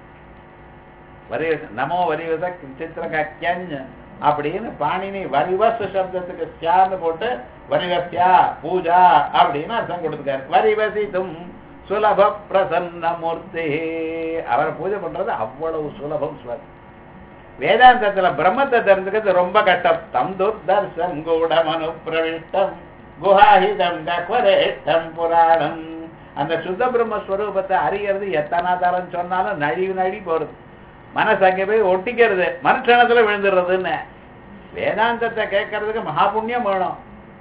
வரிவச நமோ வரிவச சித்திரகத்யஞ் அப்படின்னு பாணினி வரிவச சப்தத்துக்கு சியான்னு போட்டு வரிவசியா பூஜா அப்படின்னு அர்த்தம் கொடுத்துருக்காரு வரிவசிதும் சுலப பிரசன்ன மூர்த்தி அவரை பூஜை பண்றது அவ்வளவு சுலபம் சுவாமி வேதாந்தத்துல பிரம்மத்தை தெரிஞ்சுக்கிறது ரொம்ப கஷ்டம் தம் துர்தர்சம் கூடமனு பிரவிஷ்டம் குஹாஹிதம் கக்வரேஷ்டம் புராணம் அந்த சுத்த பிரம்மஸ்வரூபத்தை அறியறது எத்தனை தரம் சொன்னாலும் நழிவு நழி போறது மனசு அங்கே போய் ஒட்டிக்கிறது மனுஷனத்துல விழுந்துடுறதுன்னு வேதாந்தத்தை கேட்கறதுக்கு மகா புண்ணியம் வேணும்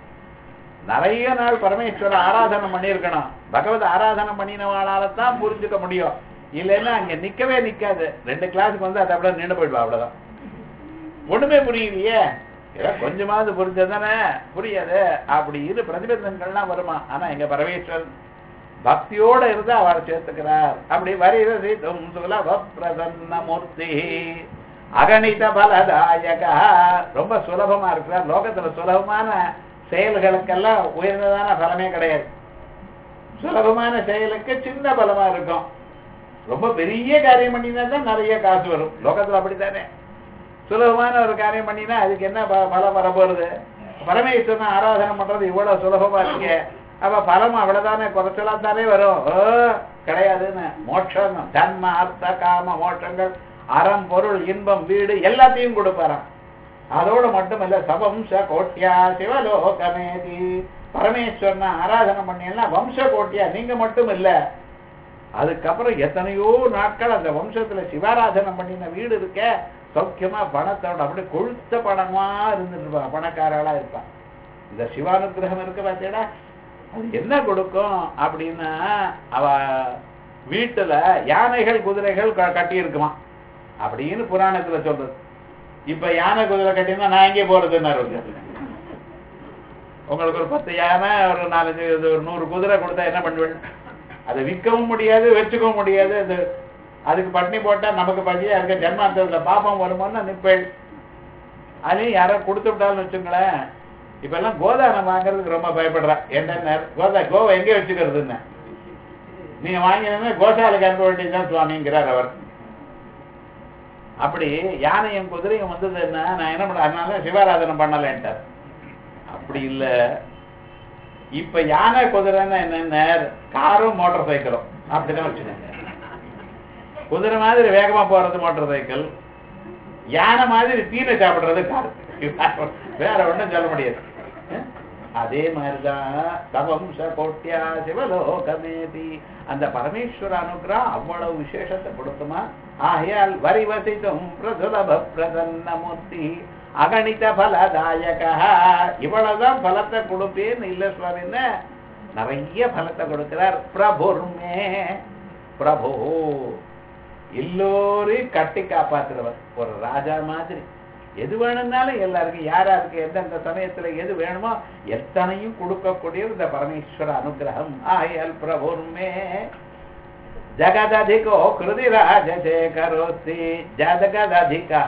நிறைய நாள் பரமேஸ்வர ஆராதனை பண்ணியிருக்கணும் பகவத் ஆராதனை பண்ணினவாளால தான் புரிஞ்சுக்க முடியும் இல்லைன்னா அங்க நிக்கவே நிக்காது ரெண்டு கிளாஸுக்கு வந்து அதை அப்படியே நின்று போயிடுவா அவ்வளவுதான் ஒண்ணுமே புரியலையே ஏதோ கொஞ்சமாவது புரிஞ்சதானே புரியாது அப்படி இரு பிரதிபந்தங்கள்லாம் வருமா ஆனா எங்க பரமேஸ்வரன் பக்தியோட இருந்து அவரை சேர்த்துக்கிறார் அப்படி வரிவசித்தும் சுலப பிரசன்ன மூர்த்தி அகணித பலதாயகா ரொம்ப சுலபமா இருக்கிறார் லோகத்துல சுலபமான செயல்களுக்கெல்லாம் உயர்ந்ததான பலமே கிடையாது சுலபமான செயலுக்கு சின்ன பலமா இருக்கும் ரொம்ப பெரிய காரியம் பண்ணினா தான் நிறைய காசு வரும் லோகத்துல அப்படித்தானே சுலபமான ஒரு காரியம் பண்ணினா அதுக்கு என்ன ப- பலம் வரப்போறது பரமேஸ்வரன் ஆராதனை பண்றது இவ்வளவு சுலபமா இருக்கு அப்ப பலம் அவ்வளவுதானே குறைச்சலா தானே வரும் ஓ, கிடையாதுன்னு மோட்சம் தன்ம அர்த்த காம மோட்சங்கள் அறம் பொருள் இன்பம் வீடு எல்லாத்தையும் கொடுப்பாராம் அதோட மட்டுமல்ல சவம்ச கோட்டியா சிவலோகமேதி பரமேஸ்வரனை ஆராதனை பண்ணீங்கன்னா வம்ச கோட்டியா நீங்க மட்டும் இல்ல அதுக்கப்புறம் எத்தனையோ நாட்கள் அந்த வம்சத்துல சிவாராதனை பண்ணின வீடு இருக்க சௌக்கியமா பணத்தோட அப்படியே கொழுத்த பணமா இருந்துட்டு இருப்பா பணக்காரளா இருப்பா இந்த சிவானுகிரகம் இருக்கு பார்த்தீங்களா அது என்ன கொடுக்கும் அப்படின்னா அவ வீட்டுல யானைகள் குதிரைகள் க- கட்டி இருக்குமா அப்படின்னு புராணத்துல சொல்றது இப்ப யானை குதிரை கட்டினா நான் எங்கே போறதுன்னாரு ஒருத்தர். உங்களுக்கு ஒரு பத்து யானை ஒரு நாலஞ்சு இது ஒரு நூறு குதிரை கொடுத்தா என்ன பண்ணுவேன் அதை விற்கவும் முடியாது வச்சுக்கவும் முடியாது அது அதுக்கு பட்னி போட்டா நமக்கு பட்டியா இருக்க ஜென்மாந்தத்துல பாப்பம் வருமோன்னு நிப்பேள் அதையும் யாரோ கொடுத்து விட்டாலும் வச்சுங்களேன் இப்ப எல்லாம் கோதானம் வாங்குறதுக்கு ரொம்ப பயப்படுறா என்ன கோதா கோவை எங்கே வச்சுக்கிறதுன்னு நீங்க வாங்கினா கோசாலைக்கு அனுப்ப வேண்டியதுதான் சுவாமிங்கிறார் அவர் அப்படி யானையும் குதிரையும் வந்ததுன்னா நான் என்ன பண்ண அதனால சிவாராதனை பண்ணலன்ட்டார் அப்படி இல்ல இப்ப யானை குதிரைன்னா என்னென்ன காரும் மோட்டார் சைக்கிளும் அப்படிதான் வச்சுக்கோங்க குதிரை மாதிரி வேகமா போறது மோட்டார் சைக்கிள் யானை மாதிரி தீனை சாப்பிடுறது கார் வேற ஒண்ணும் சொல்ல முடியாது அஹ்? அதே மாதிரிதான் தவம் ச கோட்டியா சிவலோகமேதி அந்த பரமேஸ்வர அனுகிரகம் அவ்வளவு விசேஷத்தை கொடுக்குமா ஆகையால் வரிவசித்தும் பிரசுலப பிரசன்ன மூர்த்தி அகணித பலதாயக இவ்வளவுதான் பலத்தை கொடுப்பேன்னு இல்ல சுவாமின்னு நிறைய பலத்தை கொடுக்கிறார் பிரபுர்மே பிரபு எல்லோரையும் கட்டி காப்பாத்துறவர் ஒரு ராஜா மாதிரி எது வேணும்னாலும் எல்லாருக்கும் யாராருக்கு எந்தெந்த சமயத்துல எது வேணுமோ எத்தனையும் கொடுக்கக்கூடிய இந்த பரமேஸ்வர அனுகிரகம் ஆயல் பிரபுர்மே ஜகததிகோ கிருதி ராஜசேகரோத்தி ஜகததிகா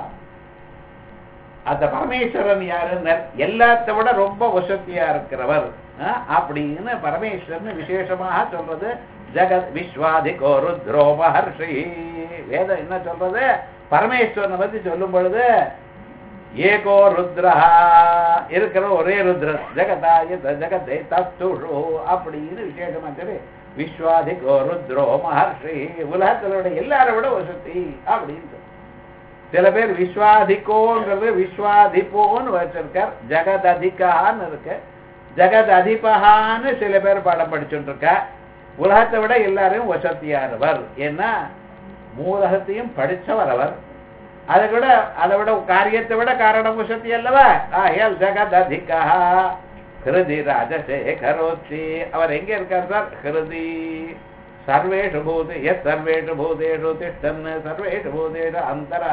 அந்த பரமேஸ்வரன் யாருன்னு எல்லாத்த விட ரொம்ப வசதியா இருக்கிறவர் அஹ், அப்படின்னு பரமேஸ்வரன் விசேஷமாக சொல்றது ஜெகத் விஸ்வாதிகோ ருத்ரோ மகர்ஷி வேதம் என்ன சொல்றது பரமேஸ்வரனை பத்தி சொல்லும் பொழுது ஏகோ ருத்ரா இருக்கிற ஒரே ருத்ரன் ஜெகதாய ஜெகதே தத்துஷு அப்படின்னு விசேஷமா சொல்லி விஸ்வாதிகோ ருத்ரோ மகர்ஷி உலகத்திலோட எல்லாரை விட வசதி அப்படின்னு சொல்லு. சில பேர் விஸ்வாதிகோங்கிறது விஸ்வாதிபோன்னு வச்சிருக்கார் ஜெகத் அதிகான்னு இருக்கு ஜெகத் அதிபகான்னு சில பேர் பாடம் படிச்சுட்டு இருக்கா உலகத்தை விட எல்லாரையும் வசத்தியானவர் ஏன்னா மூலகத்தையும் படிச்சவர் அவர் அதை விட அதை விட காரியத்தை விட காரணம் வசதி அல்லவா ஆயல் ஜெகத் அதிகா ஹிருதி ராஜசேகரோத்தி அவர் எங்க இருக்கார் சார் ஹிருதி சர்வேஷு பூதே எஸ் சர்வேஷு பூதேஷு திஷ்டன் சர்வேஷு பூதேஷு அந்தரா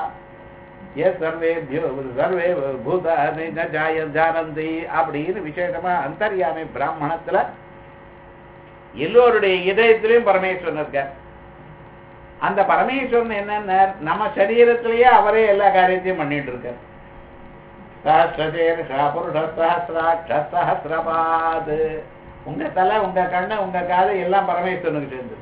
எஸ் சர்வேபியோ சர்வே பூதானி ந ஜாய ஜானந்தி அப்படின்னு விசேஷமா அந்தர்யாமி பிராமணத்துல எல்லோருடைய இதயத்திலையும் பரமேஸ்வரன் இருக்கார் அந்த பரமேஸ்வரன் என்னன்னா நம்ம சரீரத்திலேயே அவரே எல்லா காரியத்தையும் பண்ணிட்டு இருக்கார் சஹசிரசேர்ஷா புருஷ சஹசிராட்ச சஹசிரபாத் உங்க தலை உங்க கண்ணு உங்க காது எல்லாம் பரமேஸ்வரனுக்கு சேர்ந்து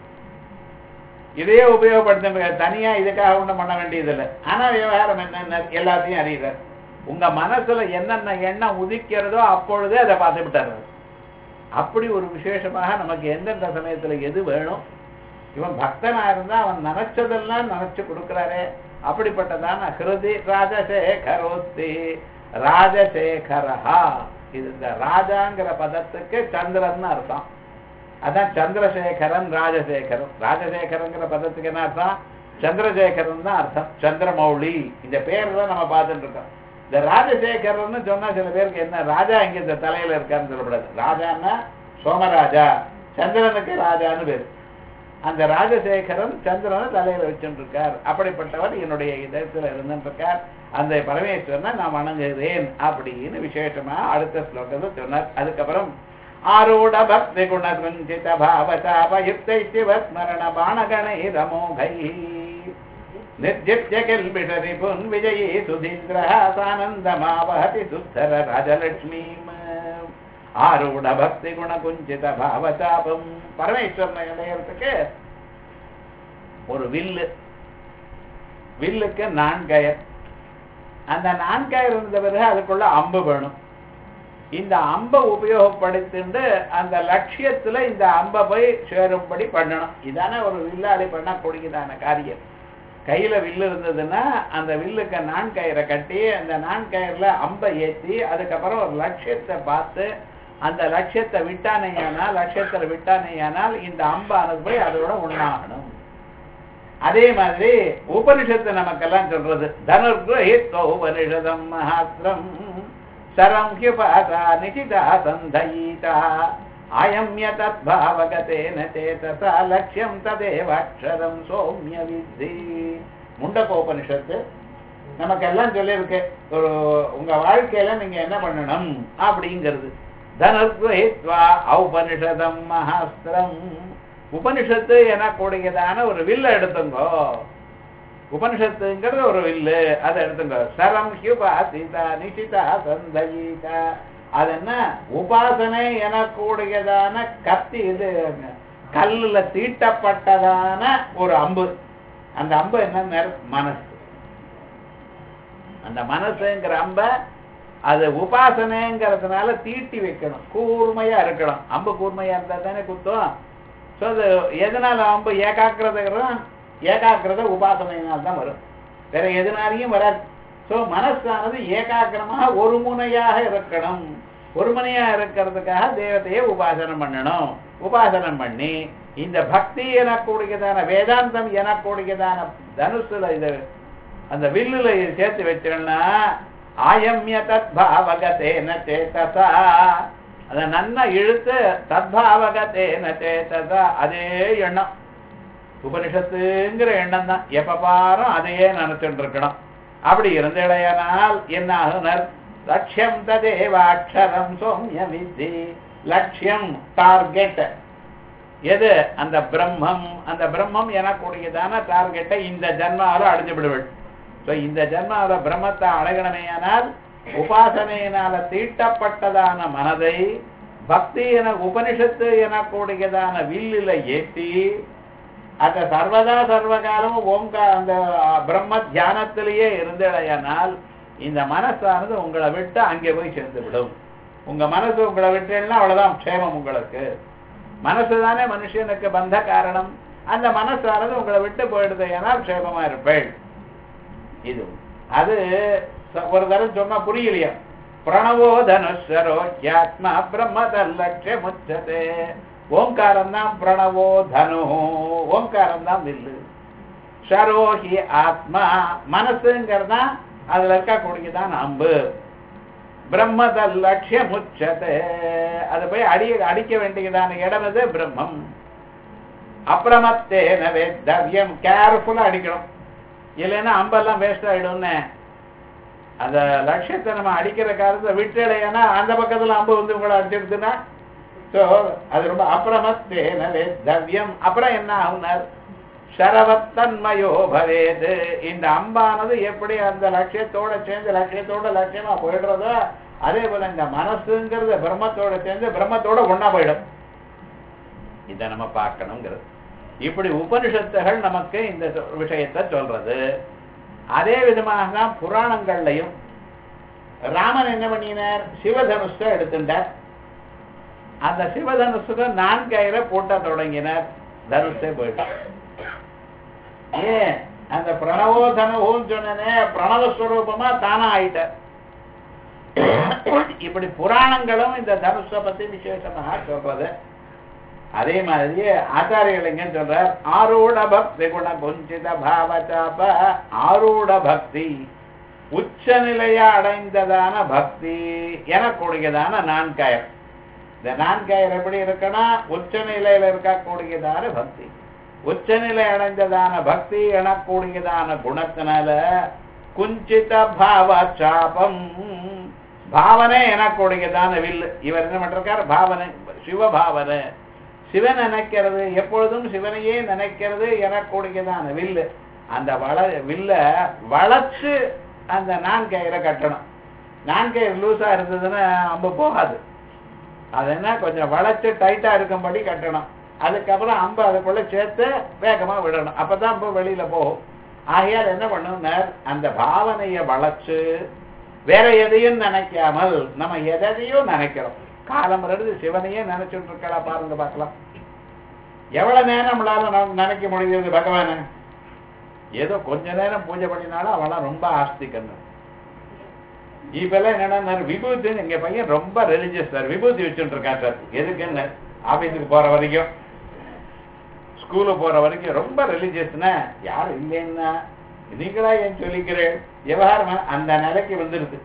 இதையே உபயோகப்படுத்த தனியா இதுக்காக ஒண்ணும் பண்ண வேண்டியதில்லை ஆனா விவகாரம் என்ன எல்லாத்தையும் அறிகிறார் உங்க மனசுல என்னென்ன எண்ணம் உதிக்கிறதோ அப்பொழுதே அதை பார்த்து விட்டார் அப்படி ஒரு விசேஷமாக நமக்கு எந்தெந்த சமயத்துல எது வேணும் இவன் பக்தனா இருந்தா அவன் நினைச்சதெல்லாம் நினைச்சு கொடுக்கிறாரே அப்படிப்பட்டதான ஹிருதி ராஜசேகரோத்தி ராஜசேகரஹா இது இந்த ராஜாங்கிற பதத்துக்கு சந்திரன் அர்த்தம் அதான் சந்திரசேகரன் ராஜசேகரன் ராஜசேகரங்கிற பதத்துக்கு என்ன அர்த்தம் சந்திரசேகரன் தான் அர்த்தம் சந்திரமௌலி இந்த பேர் தான் நம்ம பார்த்துட்டு இருக்கோம் இந்த ராஜசேகரன் சொன்னா சில பேருக்கு என்ன ராஜா இங்க இந்த தலையில இருக்காருன்னு சொல்லக்கூடாது ராஜான்னா சோமராஜா சந்திரனுக்கு ராஜான்னு பேரு அந்த ராஜசேகரன் சந்திரனை தலையில வச்சுட்டு இருக்கார் அப்படிப்பட்டவர் என்னுடைய இதயத்துல இருந்துட்டு இருக்கார் அந்த பரமேஸ்வரனை நான் வணங்குகிறேன் அப்படின்னு விசேஷமா அடுத்த ஸ்லோகத்தை சொன்னார் அதுக்கப்புறம் ஆரூட பக்தி குண குஞ்சித பாவசாபயுக்தை சிவஸ்மரண பாணகணை ரமோகை నిర్జిత్య కిల్బిషరి పున్ విజయీ సుధీంద్ర సానందమావహతి సుధర రాజలక్ష్మీం ஆரூட பக்தி குண குஞ்சித பாவசாபம் பரமேஸ்வரனை அடையறதுக்கு ஒரு வில்லு வில்லுக்கு நான்கயர் அந்த நான்கயர் இருந்த பிறகு அதுக்குள்ள அம்பு வேணும் இந்த அம்பை உபயோகப்படுத்திட்டு அந்த லட்சியத்துல இந்த அம்பை போய் சேரும்படி பண்ணணும் இதானே ஒரு வில்லாடி பண்ணக்கூடியதான காரியம் கையில வில்லு இருந்ததுன்னா அந்த வில்லுக்கு நான் கயிறை கட்டி அந்த நான் கயிறுல அம்பை ஏத்தி அதுக்கப்புறம் ஒரு லட்சியத்தை பார்த்து அந்த லட்சியத்தை விட்டானேயானால் லட்சியத்துல விட்டானேயானால் இந்த அம்பானது போய் அதோட ஒண்ணாகணும் அதே மாதிரி உபனிஷத்து நமக்கெல்லாம் சொல்றது தனுர்கிரஹித்வ உபனிஷதம் மகாத்திரம் சரம் ஹியுபாசா நிகிதா சந்தயீதா அயம்ய தத்பாவகதேன சேதசா லட்சியம் ததேவாட்சரம் சோம்ய வித்தி முண்டகோபனிஷத்து நமக்கெல்லாம் சொல்லியிருக்கு ஒரு உங்க வாழ்க்கையில நீங்க என்ன பண்ணணும் அப்படிங்கிறது தனுர்கிரஹித்வா ஔபனிஷதம் மகாஸ்திரம் உபனிஷத்து எனக்கூடியதான ஒரு வில்ல எடுத்துங்கோ உபனிஷத்துங்கிறது ஒரு வில்லு அதை எடுத்துங்க சரம் ஹியுபாசிதா நிஷிதா சந்தயீதா அது என்ன உபாசனை எனக்கூடியதான கத்தி இது கல்லுல தீட்டப்பட்டதான ஒரு அம்பு அந்த அம்பு என்ன மனசு அந்த மனசுங்கிற அம்ப அது உபாசனைங்கிறதுனால தீட்டி வைக்கணும் கூர்மையா இருக்கணும் அம்பு கூர்மையா இருந்தா தானே குத்தம் ஸோ அது எதனால அம்பு ஏகாக்கிரதம் ஏகாக்கிரத உபாசனையினால் தான் வரும் வேற எதனாலையும் வராது ஸோ மனசானது ஏகாக்கிரமாக ஒரு முனையாக இருக்கணும் ஒரு முனையா இருக்கிறதுக்காக தேவதையை உபாசனம் பண்ணணும் உபாசனம் பண்ணி இந்த பக்தி எனக்கூடியதான வேதாந்தம் எனக்கூடியதான தனுசுல இது அந்த வில்லுல இது சேர்த்து வச்சோம்னா ஆயம்ய தத்பாவகத்தேன சேதசா அதை நன்னா இழுத்து தத்பாவகத்தேன சேதசா அதே எண்ணம் உபனிஷத்துங்கிற எண்ணம் தான் எப்ப பாரும் அதையே நினைச்சுட்டு இருக்கணும் அப்படி இருந்தடையானால் என்ன ஆகுனர் லட்சியம் ததேவாட்சரம் சோம்ய வித்தி லட்சியம் டார்கெட் எது அந்த பிரம்மம் அந்த பிரம்மம் எனக்கூடியதான டார்கெட்டை இந்த ஜன்மாவில அடைஞ்சு விடுவள் ஸோ இந்த ஜன்மாவில பிரம்மத்தை அடையணுமேயானால் உபாசனையினால தீட்டப்பட்டதான மனதை பக்தி என உபனிஷத்து எனக்கூடியதான வில்லில ஏற்றி அந்த சர்வதா சர்வகாலமும் ஓங்க அந்த பிரம்ம தியானத்திலேயே இருந்தடையானால் இந்த மனசானது உங்களை விட்டு அங்கே போய் சேர்ந்து விடும் உங்க மனசு உங்களை விட்டுன்னா அவ்வளவுதான் க்ஷேமம் உங்களுக்கு மனசு தானே மனுஷனுக்கு பந்த காரணம் அந்த மனசானது உங்களை விட்டு போயிடுது ஏனால் க்ஷேமமா இருப்பேள் இது அது ச- ஒரு தரம் சொன்னா புரியலையா பிரணவோ தனுஷரோ யாத்மா பிரம்மதல்லட்ச முச்சதே ஓங்காரம் தான் பிரணவோ தனு ஓங்காரம் தான் வில்லு ஷரோஹி ஆத்மா மனசுங்கிறதா அதுல இருக்கக்கூடியதான் அம்பு பிரம்மதல் லட்சியம் உச்சதே அதை போய் அடி அடிக்க வேண்டியதான இடம் இது பிரம்மம் அப்பிரமத்தேன வேத்தவ்யம் கேர்ஃபுல்லா அடிக்கணும் இல்லைன்னா அம்பெல்லாம் வேஸ்ட் ஆயிடும்னு அந்த லட்சியத்தை நம்ம அடிக்கிற காலத்தை விட்டுலையானா அந்த பக்கத்துல அம்பு வந்து உங்களை அடிச்சிருச்சுன்னா ஸோ அது ரொம்ப அப்பிரமத்தேன வேத்தவ்யம் அப்புறம் என்ன ஆகுனார் சரவத்தன்மயோ பவேது இந்த அம்பானது எப்படி அந்த லட்சியத்தோட சேர்ந்து லட்சியத்தோட லட்சியமா போயிடுறதோ அதே போல இந்த மனசுங்கிறது பிரம்மத்தோட சேர்ந்து பிரம்மத்தோட ஒண்ணா போயிடும் இதை நம்ம பார்க்கணுங்கிறது இப்படி உபனிஷத்துகள் நமக்கு இந்த சொ- விஷயத்தை சொல்றது அதே விதமாக தான் புராணங்கள்லையும் ராமன் என்ன பண்ணினார் சிவதனுஷை எடுத்துட்டார் அந்த சிவதனுஷுக்கு நான் கயிறை பூட்ட தொடங்கினார் தனுஷே போயிட்டார் ஏன் அந்த பிரணவோ தனுவும் சொன்னனே பிரணவஸ்வரூபமா தானா ஆயிட்டார் இப்படி புராணங்களும் இந்த தனுஷை பத்தி விசேஷமாக சொல்றது அதே மாதிரி ஆச்சாரியலிங்க சொல்றார் ஆரூட பக்தி குண குஞ்சித பாவச்சாப ஆரூட பக்தி உச்ச நிலையை அடைந்ததான பக்தி எனக்கூடியதான நான்காயிரம் இந்த நான்காயிரம் எப்படி இருக்குன்னா உச்ச நிலையில இருக்கக்கூடியதான பக்தி உச்சநிலை அடைந்ததான பக்தி எனக்கூடியதான குணத்தினால குஞ்சித பாவ சாபம் பாவனை எனக்கூடியதான வில்லு இவர் என்ன பண்றார் பாவனை சிவபாவனை சிவன் நினைக்கிறது எப்பொழுதும் சிவனையே நினைக்கிறது எனக்கூடியதான வில்லு அந்த வள வில்ல வளைச்சு அந்த நான்கயிறை கட்டணும் நான்கயிறு லூசா இருந்ததுன்னா அம்பு போகாது அது என்ன கொஞ்சம் வளைச்சு டைட்டா இருக்கும்படி கட்டணும் அதுக்கப்புறம் அம்பு அதுக்குள்ள சேர்த்து வேகமா விடணும் அப்பதான் அம்பு வெளியில போகும் ஆகையால் என்ன பண்ணுனார் அந்த பாவனையை வளைச்சு வேற எதையும் நினைக்காமல் நம்ம எதையும் நினைக்கிறோம் காலம் இருந்து சிவனையே நினைச்சுட்டு இருக்கலாம் பாருங்க பார்க்கலாம் எவ்வளவு நேரம் நம்மளால நம்ம நினைக்க முடியுது பகவான ஏதோ கொஞ்ச நேரம் பூஜை பண்ணினாலும் அவெல்லாம் ரொம்ப ஆஸ்திக்கணும் இப்பெல்லாம் என்னன்னா விபூதி எங்க பையன் ரொம்ப ரிலிஜியஸ் சார் விபூதி வச்சுட்டு இருக்கான் சார் எதுக்குன்னு ஆபீஸுக்கு போற வரைக்கும் ஸ்கூலுக்கு போற வரைக்கும் ரொம்ப ரிலிஜியஸ்னா யாரும் இல்லைன்னா நீங்களா ஏன் சொல்லிக்கிறேன் விவகாரம் அந்த நிலைக்கு வந்துருது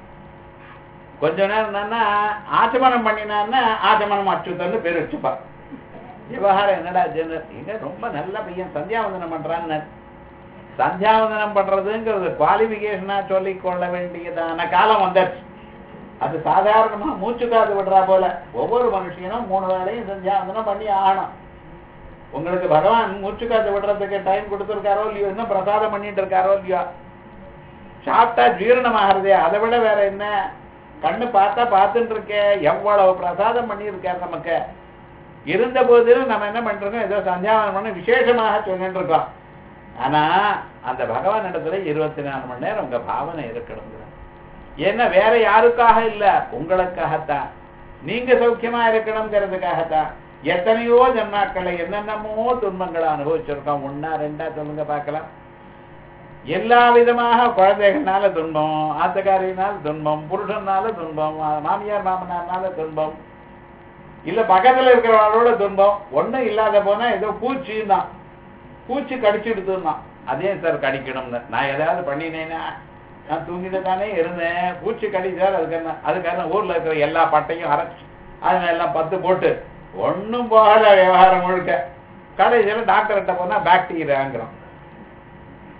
கொஞ்ச நேரம் என்னன்னா ஆச்சமனம் பண்ணினான்னா ஆச்சமனம் அச்சுத்தன்னு பேர் வச்சுப்பா விவகாரம் என்னடா ஜெனர் இங்க ரொம்ப நல்ல பையன் சந்தியாவந்தனம் பண்றான்னு சந்தியாவந்தனம் பண்றதுங்கிறது குவாலிபிகேஷனா சொல்லிக் கொள்ள வேண்டியதான காலம் வந்தாச்சு அது சாதாரணமா மூச்சு காது விடுறா போல ஒவ்வொரு மனுஷனும் மூணு வேளையும் சந்தியாவந்தனம் பண்ணி ஆகணும் உங்களுக்கு பகவான் மூச்சு காத்து விடுறதுக்கு டைம் கொடுத்துருக்காரோ இல்லையோ இன்னும் பிரசாதம் பண்ணிட்டு இருக்காரோ இல்லையோ சாப்பிட்டா ஜீரணமாகிறதே அதை விட வேற என்ன கண்ணு பார்த்தா பார்த்துட்டு இருக்கே எவ்வளவு பிரசாதம் பண்ணியிருக்கார் நமக்கு இருந்த போதிலும் நம்ம என்ன பண்றோம் ஏதோ சந்தியாவனம் பண்ண விசேஷமாக சொல்லிட்டு இருக்கோம் ஆனா அந்த பகவான் இடத்துல இருபத்தி நாலு மணி நேரம் உங்க பாவனை இருக்கணும் ஏன்னா வேற யாருக்காக இல்ல உங்களுக்காகத்தான் நீங்க சௌக்கியமா இருக்கணுங்கிறதுக்காகத்தான் எத்தனையோ ஜன்மாக்களை என்னென்னமோ துன்பங்களை அனுபவிச்சிருக்கோம் ஒன்னா ரெண்டா சொல்லுங்க பார்க்கலாம் எல்லா விதமாக குழந்தைகள்னால துன்பம் ஆத்தக்காரியினால் துன்பம் புருஷனால துன்பம் மாமியார் மாமனார்னால துன்பம் இல்ல பக்கத்துல இருக்கிறவங்களோட துன்பம் ஒண்ணும் இல்லாத போனா ஏதோ பூச்சின்னா பூச்சி கடிச்சுடுதுன்னா அதே சார் கடிக்கணும்னு நான் ஏதாவது பண்ணினேன்னா நான் தூங்கிட்டு தானே இருந்தேன் பூச்சி கடி சார் அதுக்கு என்ன அதுக்கான ஊர்ல இருக்கிற எல்லா பட்டையும் அரைச்சு அதுல எல்லாம் பத்து போட்டு ஒண்ணும் போகல விவகாரம் முழுக்க கடைசியில் டாக்டர்கிட்ட போனா பாக்டீரியாங்கிறோம்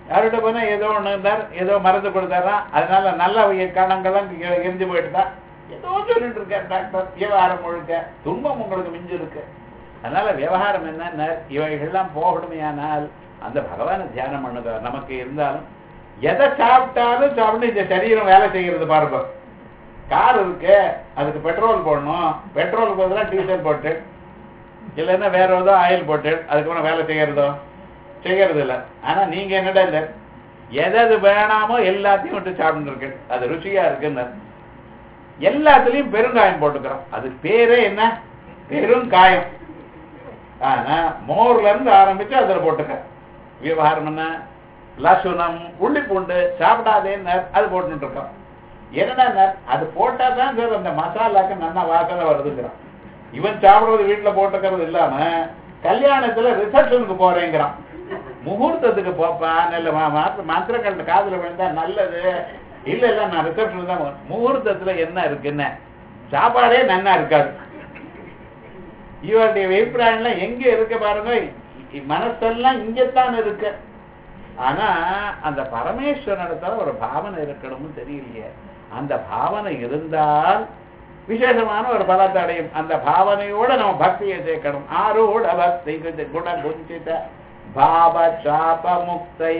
யார்கிட்ட போனா ஏதோ ஒண்ணு இருந்தார் ஏதோ மருந்து கொடுத்தாராம் அதனால நல்ல கணங்கள்லாம் எ- எரிஞ்சு போயிட்டுதா ஏதோ சொல்லிட்டு இருக்கார் டாக்டர் விவகாரம் முழுக்க துன்பம் உங்களுக்கு மிஞ்சு இருக்கு அதனால விவகாரம் என்ன இவைகள்லாம் போகணுமேயானால் அந்த பகவானை தியானம் பண்ணுங்க நமக்கு இருந்தாலும் எதை சாப்பிட்டாலும் சாப்பிட்டு இந்த சரீரம் வேலை செய்கிறது பாருங்க கார் இருக்கு அதுக்கு பெட்ரோல் போடணும் பெட்ரோலுக்கு பதிலாக டீசல் போட்டு இல்லைன்னா வேற ஏதோ ஆயில் போட்டு அதுக்கப்புறம் வேலை செய்யறதோ செய்யறது இல்ல ஆனா நீங்க என்னடா இல்ல எது எது வேணாமோ எல்லாத்தையும் விட்டு சாப்பிட்டு இருக்கு அது ருச்சியா இருக்குன்னு எல்லாத்துலயும் பெருங்காயம் போட்டுக்கிறோம் அது பேரே என்ன பெருங்காயம் ஆனா மோர்ல இருந்து ஆரம்பிச்சு அதுல போட்டுக்க விவகாரம் என்ன லசுனம் உள்ளி பூண்டு சாப்பிடாதேன்னு அது போட்டுட்டு இருக்கோம் என்னடா அது போட்டா தான் சார் அந்த மசாலாக்கு நல்லா வாசனை வருதுங்கிறான் இவன் சாப்பிடுறது வீட்டுல போட்டுக்கிறது இல்லாம கல்யாணத்துல ரிசப்ஷனுக்கு போறேங்கிறான் முகூர்த்தத்துக்கு போப்பா இல்ல மாத்திரக்கல் காதுல விழுந்தா நல்லது இல்ல இல்ல நான் ரிசப்ஷன் தான் போறேன். முகூர்த்தத்துல என்ன இருக்குன்னு சாப்பாடே நன்னா இருக்காது இவருடைய அபிப்பிராயம்லாம் எங்க இருக்கு பாருங்க இ- மனசெல்லாம் இங்கத்தான் இருக்கு ஆனா அந்த பரமேஸ்வரனிடத்துல ஒரு பாவனை இருக்கணும்னு தெரியலையே அந்த பாவனை இருந்தால் விசேஷமான ஒரு பலத்தை அடையும் அந்த பாவனையோட நம்ம பக்தியை சேர்க்கணும் ஆரூட பக்தி குண குஞ்சித பாவ சாப முக்தை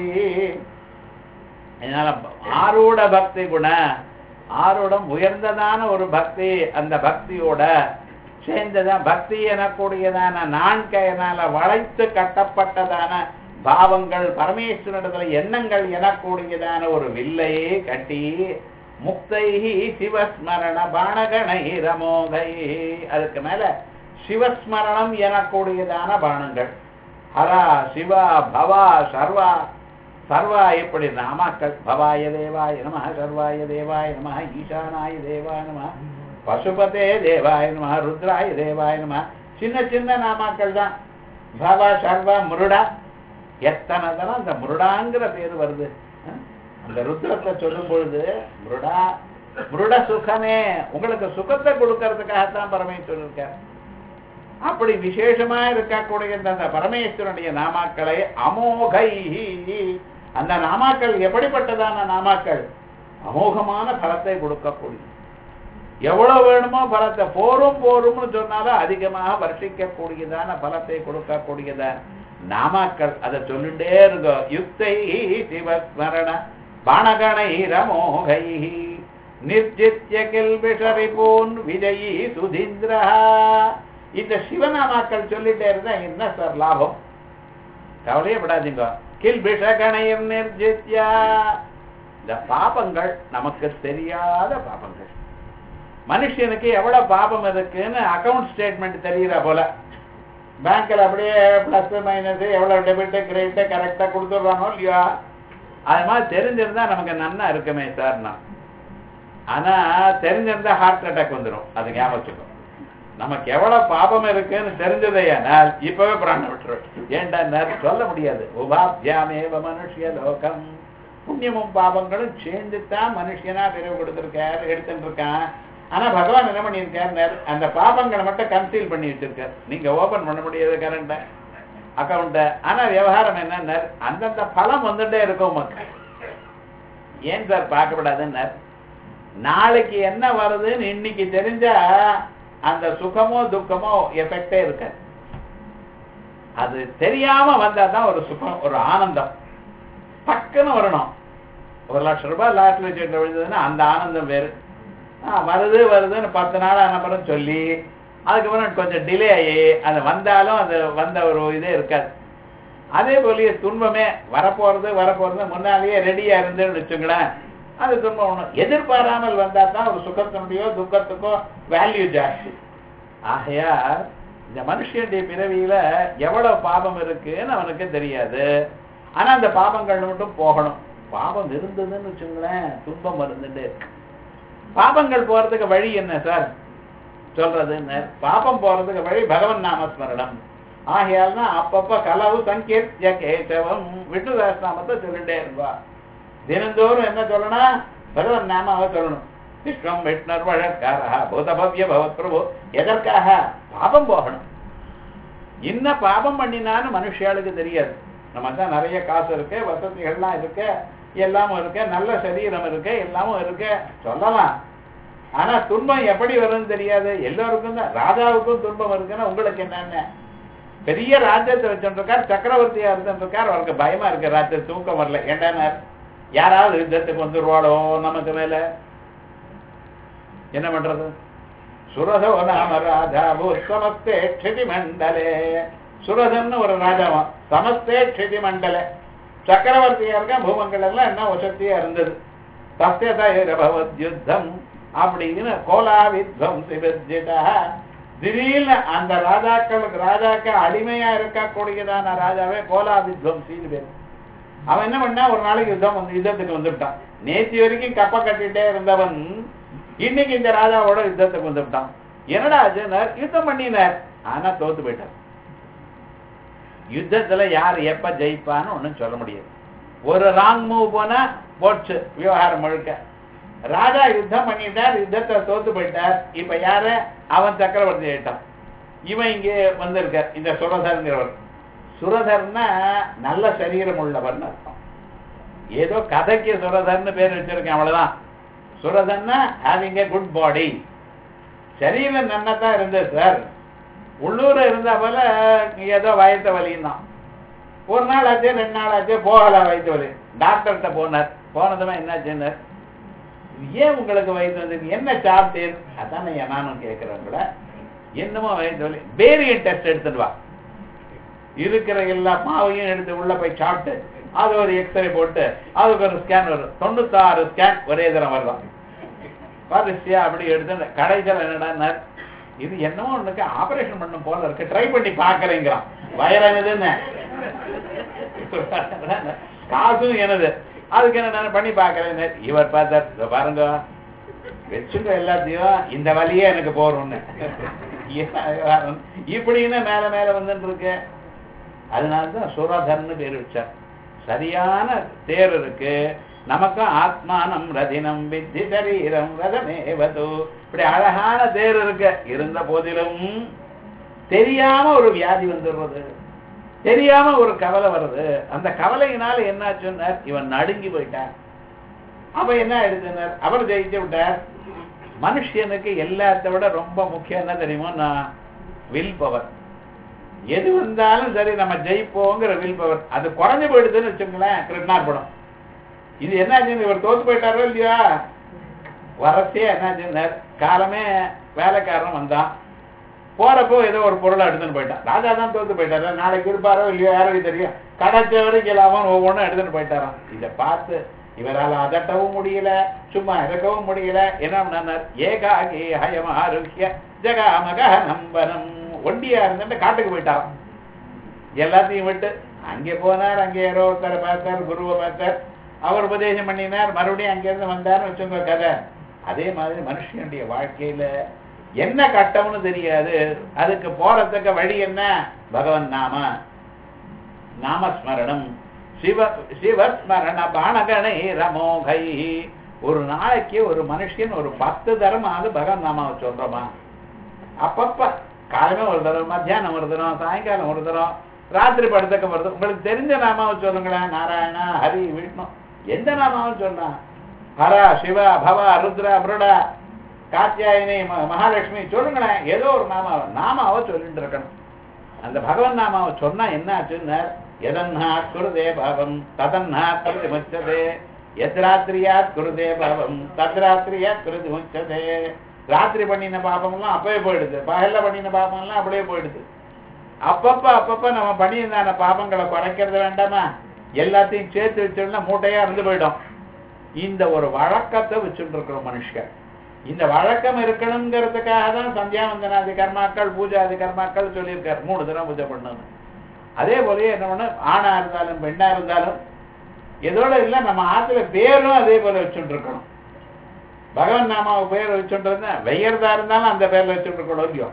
அதனால ஆரூட பக்தி குண ஆரூடம் உயர்ந்ததான ஒரு பக்தி அந்த பக்தியோட சேர்ந்ததான் பக்தி எனக்கூடியதான நான்கையினால வளைத்து கட்டப்பட்டதான பாவங்கள் பரமேஸ்வரனிடத்துல எண்ணங்கள் எனக்கூடியதான ஒரு வில்லையே கட்டி முக்தைஹி சிவஸ்மரண பாணகணை ரமோகை அதுக்கு மேல சிவஸ்மரணம் எனக்கூடியதான பானங்கள் ஹரா சிவா பவா சர்வா சர்வா இப்படி நாமாக்கள் பவாய தேவாய நம சர்வாய தேவாய நம ஈசானாய தேவாய நம பசுபதே தேவாய நம ருத்ராய தேவாய நம சின்ன சின்ன நாமாக்கள் தான் பவா சர்வா முருடா எத்தனை தரம் அந்த முருடாங்கிற பேர் வருது அஹ்? அந்த ருத்ரத்தை சொல்லும் பொழுது முருடா முருட சுகமே உங்களுக்கு சுகத்தை கொடுக்கறதுக்காகத்தான் பரமேஸ்வரர் இருக்கார் அப்படி விசேஷமா இருக்கக்கூடிய இந்த அந்த பரமேஸ்வரனுடைய நாமாக்களை அமோகை அந்த நாமாக்கள் எப்படிப்பட்டதான நாமாக்கள் அமோகமான பலத்தை கொடுக்கக்கூடிய எவ்வளவு வேணுமோ பலத்தை போரும் போரும்னு சொன்னாலும் அதிகமாக வர்ஷிக்கக்கூடியதான பலத்தை கொடுக்கக்கூடியதான நாமாக்கள் அதை சொல்லிட்டே இருங்க யுக்தை சிவஸ்மரண பாணகணை ரமோகை நிர்ஜித்ய கில்பிஷரிபூன் விஜயி சுதீந்திரா இந்த சிவநாமாக்கள் சொல்லிட்டே இருந்தா என்ன சார் லாபம் கவலையே படாதீங்க கில்பிஷகணையும் நிர்ஜித்யா இந்த பாபங்கள் நமக்கு தெரியாத பாபங்கள் மனுஷனுக்கு எவ்வளவு பாபம் இருக்குன்னு அக்கவுண்ட் ஸ்டேட்மெண்ட் தெரியற போல பேங்க்ல அப்படியே பிளஸ் மைனஸ் எவ்வளவு டெபிட் கிரெடிட் கரெக்டா கொடுத்துடுறானோ இல்லையா அது மாதிரி தெரிஞ்சிருந்தா நமக்கு நன்னா இருக்குமே சார் நான் ஆனா தெரிஞ்சிருந்தா ஹார்ட் அட்டாக் வந்துடும் அது ஞாபகம் வச்சுக்கோ நமக்கு எவ்வளவு பாபம் இருக்குன்னு தெரிஞ்சதையானால் இப்பவே பிராணம் விட்டுரும் ஏன்டா நேரம் சொல்ல முடியாது உபாபியாமேவ மனுஷிய லோகம் புண்ணியமும் பாபங்களும் சேர்ந்துதான் மனுஷனா பிரிவு கொடுத்திருக்காரு எடுத்துட்டு இருக்கான் ஆனா பகவான் என்ன பண்ணியிருக்காரு அந்த பாபங்களை மட்டும் கன்சீல் பண்ணி வச்சிருக்காரு நீங்க ஓபன் பண்ண முடியாது கரண்ட அக்கௌண்ட ஆனா விவகாரம் என்ன அந்தந்த பலம் வந்துட்டே இருக்கும் உமக்கு ஏன் சார் பார்க்கப்படாதுன்னு நாளைக்கு என்ன வருதுன்னு இன்னைக்கு தெரிஞ்சா அந்த சுகமோ துக்கமோ எஃபெக்டே இருக்காது அது தெரியாம வந்தா தான் ஒரு சுகம் ஒரு ஆனந்தம் டக்குன்னு வரணும் ஒரு லட்சம் ரூபாய் லாட்டரி சீட்டில் விழுந்ததுன்னா அந்த ஆனந்தம் வேறு ஆ, வருது வருதுன்னு பத்து நாள் அனுப்புறம் சொல்லி அதுக்கப்புறம் கொஞ்சம் டிலே ஆகி அது வந்தாலும் அது வந்த ஒரு இதே இருக்காது அதே போலயே துன்பமே வரப்போறது வரப்போறது முன்னாலேயே ரெடியா இருந்துன்னு வச்சுங்களேன் அது துன்பம் ஒண்ணும் எதிர்பாராமல் வந்தா தான் ஒரு சுகத்தினுடையோ துக்கத்துக்கோ வேல்யூ ஜாஸ்தி ஆகையா இந்த மனுஷனுடைய பிறவியில எவ்வளவு பாபம் இருக்குன்னு அவனுக்கு தெரியாது ஆனா அந்த பாபங்கள் மட்டும் போகணும் பாபம் இருந்ததுன்னு வச்சுங்களேன் துன்பம் இருந்துட்டே இருக்கு பாபங்கள் போறதுக்கு வழி என்ன சார் சொல்றது என்ன பாபம் போறதுக்கு வழி பகவன் நாமஸ்மரணம் ஆகையால் தான் அப்பப்ப கலவு சங்கீர்த்திய கேசவம் விஷ்ணு நாமத்தை சொல்லிட்டே இருப்பா தினந்தோறும் என்ன சொல்லணும் பகவன் நாமாவை சொல்லணும் விஸ்வம் விஷ்ணர் வழக்காரா பூதபவ்ய பவத் பிரபு எதற்காக பாபம் போகணும் என்ன பாபம் பண்ணினான்னு மனுஷியாளுக்கு தெரியாது நம்ம தான் நிறைய காசு இருக்கு வசதிகள்லாம் இருக்கு எல்லாமும் இருக்கு நல்ல சரீரம் இருக்கு எல்லாமும் இருக்கு சொல்லலாம் ஆனா துன்பம் எப்படி வரும்னு தெரியாது எல்லோருக்கும் தான் ராஜாவுக்கும் துன்பம் இருக்குன்னா உங்களுக்கு என்னென்ன பெரிய ராஜ்யத்தை வச்சுருக்கார் சக்கரவர்த்தியா இருந்துருக்கார் அவருக்கு பயமா இருக்கு ராத்திரி தூக்கம் வரல ஏண்டான யாராவது யுத்தத்துக்கு வந்துருவாளோ நமக்கு மேல என்ன பண்றது சுரதோ நாம ராஜா சமஸ்தே க்ஷிதி மண்டலே சுரதன்னு ஒரு ராஜாவான் சமஸ்தே க்ஷிதி மண்டலே சக்கரவர்த்தியா இருக்க பூமங்கள் எல்லாம் என்ன வசதியா இருந்தது தஸ்யதபவத் யுத்தம் அப்படின்னு கோலா வித்வம் சிவஜிதா திடீர்னு அந்த ராஜாக்களுக்கு ராஜாக்கள் அடிமையா இருக்கக்கூடியதான ராஜாவே கோலா வித்வம்சின்னு பேர் அவன் என்ன பண்ணா ஒரு நாளைக்கு யுத்தம் வந்து யுத்தத்துக்கு வந்துவிட்டான் நேற்று வரைக்கும் கப்ப கட்டிட்டே இருந்தவன் இன்னைக்கு இந்த ராஜாவோட யுத்தத்துக்கு வந்துவிட்டான் என்னடா ஆச்சுனார் யுத்தம் பண்ணினார் ஆனா தோத்து போயிட்டார் யுத்தத்துல யார் எப்ப ஜெயிப்பான்னு ஒண்ணும் சொல்ல முடியாது ஒரு ராங் மூவ் போனா போச்சு விவகாரம் முழுக்க ராஜா யுத்தம் பண்ணிட்டார் யுத்தத்தை தோத்து போயிட்டார் இப்ப யாரு அவன் சக்கரவர்த்தி ஆயிட்டான் இவன் இங்கே வந்திருக்கார் இந்த சுரதர்ங்கிறவர் சுரதர்னா நல்ல சரீரம் உள்ளவர்னு அர்த்தம் ஏதோ கதைக்கு சுரதர்னு பேர் வச்சிருக்கேன் அவ்வளவுதான் சுரதன்னா ஹேவிங் ஏ குட் பாடி சரீரம் நன்னதான் இருந்தது சார் உள்ளூர இருந்தா போல ஏதோ வயத்த வலியும் தான் ஒரு நாள் ஆச்சு ரெண்டு நாள் ஆச்சு போகல வயிற்று வலி டாக்டர்கிட்ட போனார் போனதுமே என்னாச்சுன்னார் ஏன் உங்களுக்கு வயிற்று வந்து என்ன சாப்பிட்டீர் அதான் நானும் கேட்கிறேன் கூட என்னமோ வயிற்று வலி பேரியன் டெஸ்ட் எடுத்துட்டு வா இருக்கிற எல்லா மாவையும் எடுத்து உள்ள போய் சாப்பிட்டு அது ஒரு எக்ஸ்ரே போட்டு அதுக்கு ஒரு ஸ்கேன் வரும் தொண்ணூத்தாறு ஸ்கேன் ஒரே தரம் வரலாம் வரிசையா அப்படி எடுத்து கடைசியில் என்னடா இது என்னமோ உனக்கு ஆபரேஷன் பண்ணும் போல இருக்கு ட்ரை பண்ணி பாக்குறேங்கிறான் வயறானதுன்னு காசும் எனது அதுக்கு என்ன நான் பண்ணி பாக்குறேன் இவர் பார்த்தார் பாருங்க வச்சுங்க எல்லாத்தையும் இந்த வழியே எனக்கு போறோம்னு இப்படின்னு மேல மேல வந்துட்டு இருக்கு அதனாலதான் சுரதர்னு பேர் வச்சார் சரியான தேர் இருக்கு நமக்கும் ஆத்மானம் ரதினம் வித்தி சரீரம் ரதமேவது இப்படி அழகான தேர் இருக்கு இருந்த போதிலும் தெரியாம ஒரு வியாதி வந்துடுறது தெரியாம ஒரு கவலை வருது அந்த கவலையினால என்னாச்சுன்னார் இவன் நடுங்கி போயிட்டான் அப்ப என்ன எடுத்துனார் அவர் ஜெயிச்சு விட்டார் மனுஷனுக்கு எல்லாத்த விட ரொம்ப முக்கியம் என்ன தெரியுமோ நான் வில் பவர் எது வந்தாலும் சரி நம்ம ஜெயிப்போங்கிற வில் பவர் அது குறைஞ்சு போயிடுதுன்னு வச்சுங்களேன் கிருஷ்ணார்பணம் இது என்னாச்சுன்னு இவர் தோத்து போயிட்டாரோ இல்லையா வரத்தே என்னாச்சுன்னார் காலமே வேலைக்காரன் வந்தான் போறப்போ ஏதோ ஒரு பொருளை எடுத்துன்னு போயிட்டான் ராஜா தான் தோத்து போயிட்டாரு நாளைக்கு இருப்பாரோ இல்லையோ யாருக்கு தெரியும் கடைச்ச வரைக்கும் இல்லாம ஒவ்வொன்றும் எடுத்துன்னு போயிட்டாராம் இதை பார்த்து இவரால் அதட்டவும் முடியல சும்மா இறக்கவும் முடியல என்ன பண்ணார் ஏகாகி ஹயம் ஆரோக்கிய ஜகாமக நம்பனம் ஒண்டியா இருந்துட்டு காட்டுக்கு போயிட்டாராம் எல்லாத்தையும் விட்டு அங்கே போனார் அங்கே யாரோ ஒருத்தரை பார்த்தார் குருவை பார்த்தார் அவர் உபதேசம் பண்ணினார் மறுபடியும் அங்கிருந்து வந்தார்னு வச்சுங்க கதை அதே மாதிரி மனுஷனுடைய வாழ்க்கையில என்ன கட்டம்னு தெரியாது அதுக்கு போறதுக்கு வழி என்ன பகவன் நாம நாமஸ்மரணம் சிவ சிவஸ்மரண பானகணை ரமோகை ஒரு நாளைக்கு ஒரு மனுஷன் ஒரு பத்து தரமாவது பகவன் நாமாவை சொல்றோமா அப்பப்ப காலமே ஒரு தரம் மத்தியானம் ஒரு தரம் சாயங்காலம் ஒரு தரம் ராத்திரி படுத்தக்க வருது உங்களுக்கு தெரிஞ்ச நாமாவை சொல்லுங்களேன் நாராயணா ஹரி விஷ்ணு எந்த நாமாவும் சொல்லலாம் ஹரா சிவா பவா ருத்ரா புருடா காத்தியாயினி மகாலட்சுமி சொல்லுங்களேன் ஏதோ ஒரு நாமாவை நாமாவை சொல்லிட்டு இருக்கணும் அந்த பகவன் நாமாவை சொன்னா என்ன ஆச்சுன்னு எதன்னா குருதே பாவம் ததன்னா குருதி முச்சதே எத்ராத்திரியாத் குருதே பாவம் தத்ராத்திரியாத் குருதி முச்சதே ராத்திரி பண்ணின பாபம்லாம் அப்பவே போயிடுது பகல்ல பண்ணின பாபம்லாம் அப்படியே போயிடுது அப்பப்ப அப்பப்ப நம்ம பண்ணியிருந்தான பாபங்களை குறைக்கிறது வேண்டாமா எல்லாத்தையும் சேர்த்து வச்சோம்னா மூட்டையா இருந்து போயிடும் இந்த ஒரு வழக்கத்தை வச்சுட்டு இருக்கிறோம் மனுஷன் இந்த வழக்கம் இருக்கணுங்கிறதுக்காக தான் சந்தியாவந்தனாதி கர்மாக்கள் பூஜாதி கர்மாக்கள் சொல்லியிருக்காரு மூணு தினம் பூஜை பண்ணணும் அதே போலயே என்ன பண்ண ஆணா இருந்தாலும் பெண்ணா இருந்தாலும் இதோட இல்ல நம்ம ஆத்துல பேரும் அதே போல வச்சுட்டு இருக்கணும் பகவான் நாமாவை பேர் வச்சுட்டு இருந்தா வெய்யறதா இருந்தாலும் அந்த பேர்ல வச்சுட்டு இருக்கணும் இல்லையோ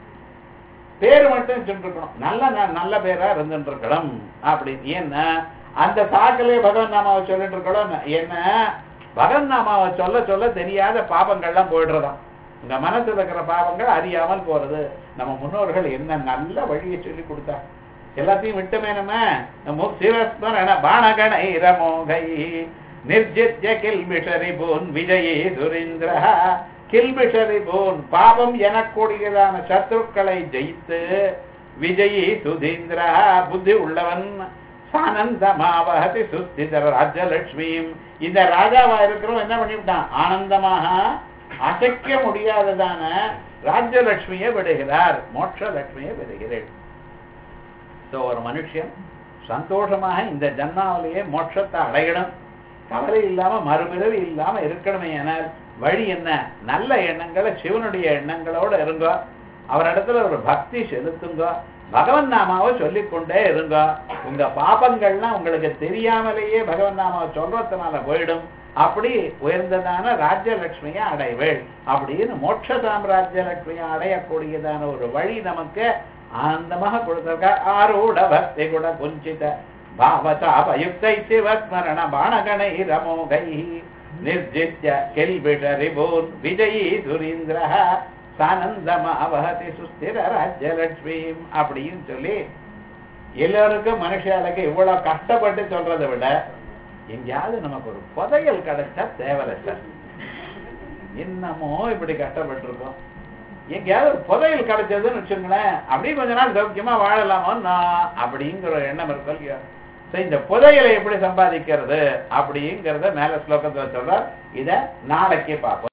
பேர் மட்டும் வச்சுட்டு இருக்கணும் நல்ல நல்ல பேரா இருந்துட்டு இருக்கணும் அப்படி ஏன்னா அந்த சாக்கிலே பகவான் நாமாவை சொல்லிட்டு இருக்கணும் என்ன பகவன் நாமாவை சொல்ல சொல்ல தெரியாத பாபங்கள்லாம் போயிடுறதாம் உங்க மனசுல இருக்கிற பாவங்கள் அறியாமல் போறது நம்ம முன்னோர்கள் என்ன நல்ல வழியை சொல்லி கொடுத்தா எல்லாத்தையும் விட்டுமே நம்ம சிவஸ்மரண பாணகணை ரமோகை நிர்ஜித்ய கில்பிஷரி போன் விஜயே சுரேந்திர கில்பிஷரி போன் பாவம் எனக்கூடியதான சத்ருக்களை ஜெயித்து விஜயி சுதீந்திர புத்தி உள்ளவன் சானந்தமாவகதி சுஸ்திதர ராஜலட்சுமியும் இந்த ராஜாவா இருக்கிறவன் என்ன பண்ணிவிட்டான் ஆனந்தமாக அசைக்க முடியாததான ராஜ்யலட்சுமியை விடுகிறார் மோட்சலட்சுமியை விடுகிறேன் ஸோ ஒரு மனுஷன் சந்தோஷமாக இந்த ஜன்மாவிலேயே மோட்சத்தை அடையணும் கவலை இல்லாம மறுபிறவி இல்லாம இருக்கணுமே என வழி என்ன நல்ல எண்ணங்களை சிவனுடைய எண்ணங்களோட இருங்கோ அவரிடத்துல ஒரு பக்தி செலுத்துங்க பகவன் நாமாவை சொல்லிக்கொண்டே இருங்க உங்க பாபங்கள்லாம் உங்களுக்கு தெரியாமலேயே பகவன் நாமாவை சொல்றதுனால போயிடும் அப்படி உயர்ந்ததான ராஜ்யலட்சுமியை அடைவேள் அப்படின்னு மோட்ச சாம்ராஜ்யலட்சுமியை அடையக்கூடியதான ஒரு வழி நமக்கு ஆனந்தமாக கொடுத்திருக்க ஆரூட பக்தி குண குஞ்சித பாவதாபயுக்தை சிவஸ்மரண பாணகணை ரமோகை நிர்ஜித்ய கில்பிஷ ரிபூன் விஜயி சுரீந்திர சானந்தமாவகதி சுஸ்திர ராஜ்யலட்சுமியும் அப்படின்னு சொல்லி எல்லாருக்கும் மனுஷாளுக்கு இவ்வளவு கஷ்டப்பட்டு சொல்றதை விட எங்கேயாவது நமக்கு ஒரு புதையல் கிடைச்சா தேவலை சார் என்னமோ இப்படி கஷ்டப்பட்டிருக்கோம் எங்கேயாவது ஒரு புதையல் கிடைச்சதுன்னு வச்சுங்களேன் அப்படியே கொஞ்ச நாள் சௌக்கியமா வாழலாமோ நான் அப்படிங்கிற ஒரு எண்ணம் இருக்கும் இல்லையா So, இந்த புதையலை எப்படி சம்பாதிக்கிறது அப்படிங்கிறத மேல ஸ்லோகத்துல சொல்றார் இத நாளைக்கு பார்ப்போம்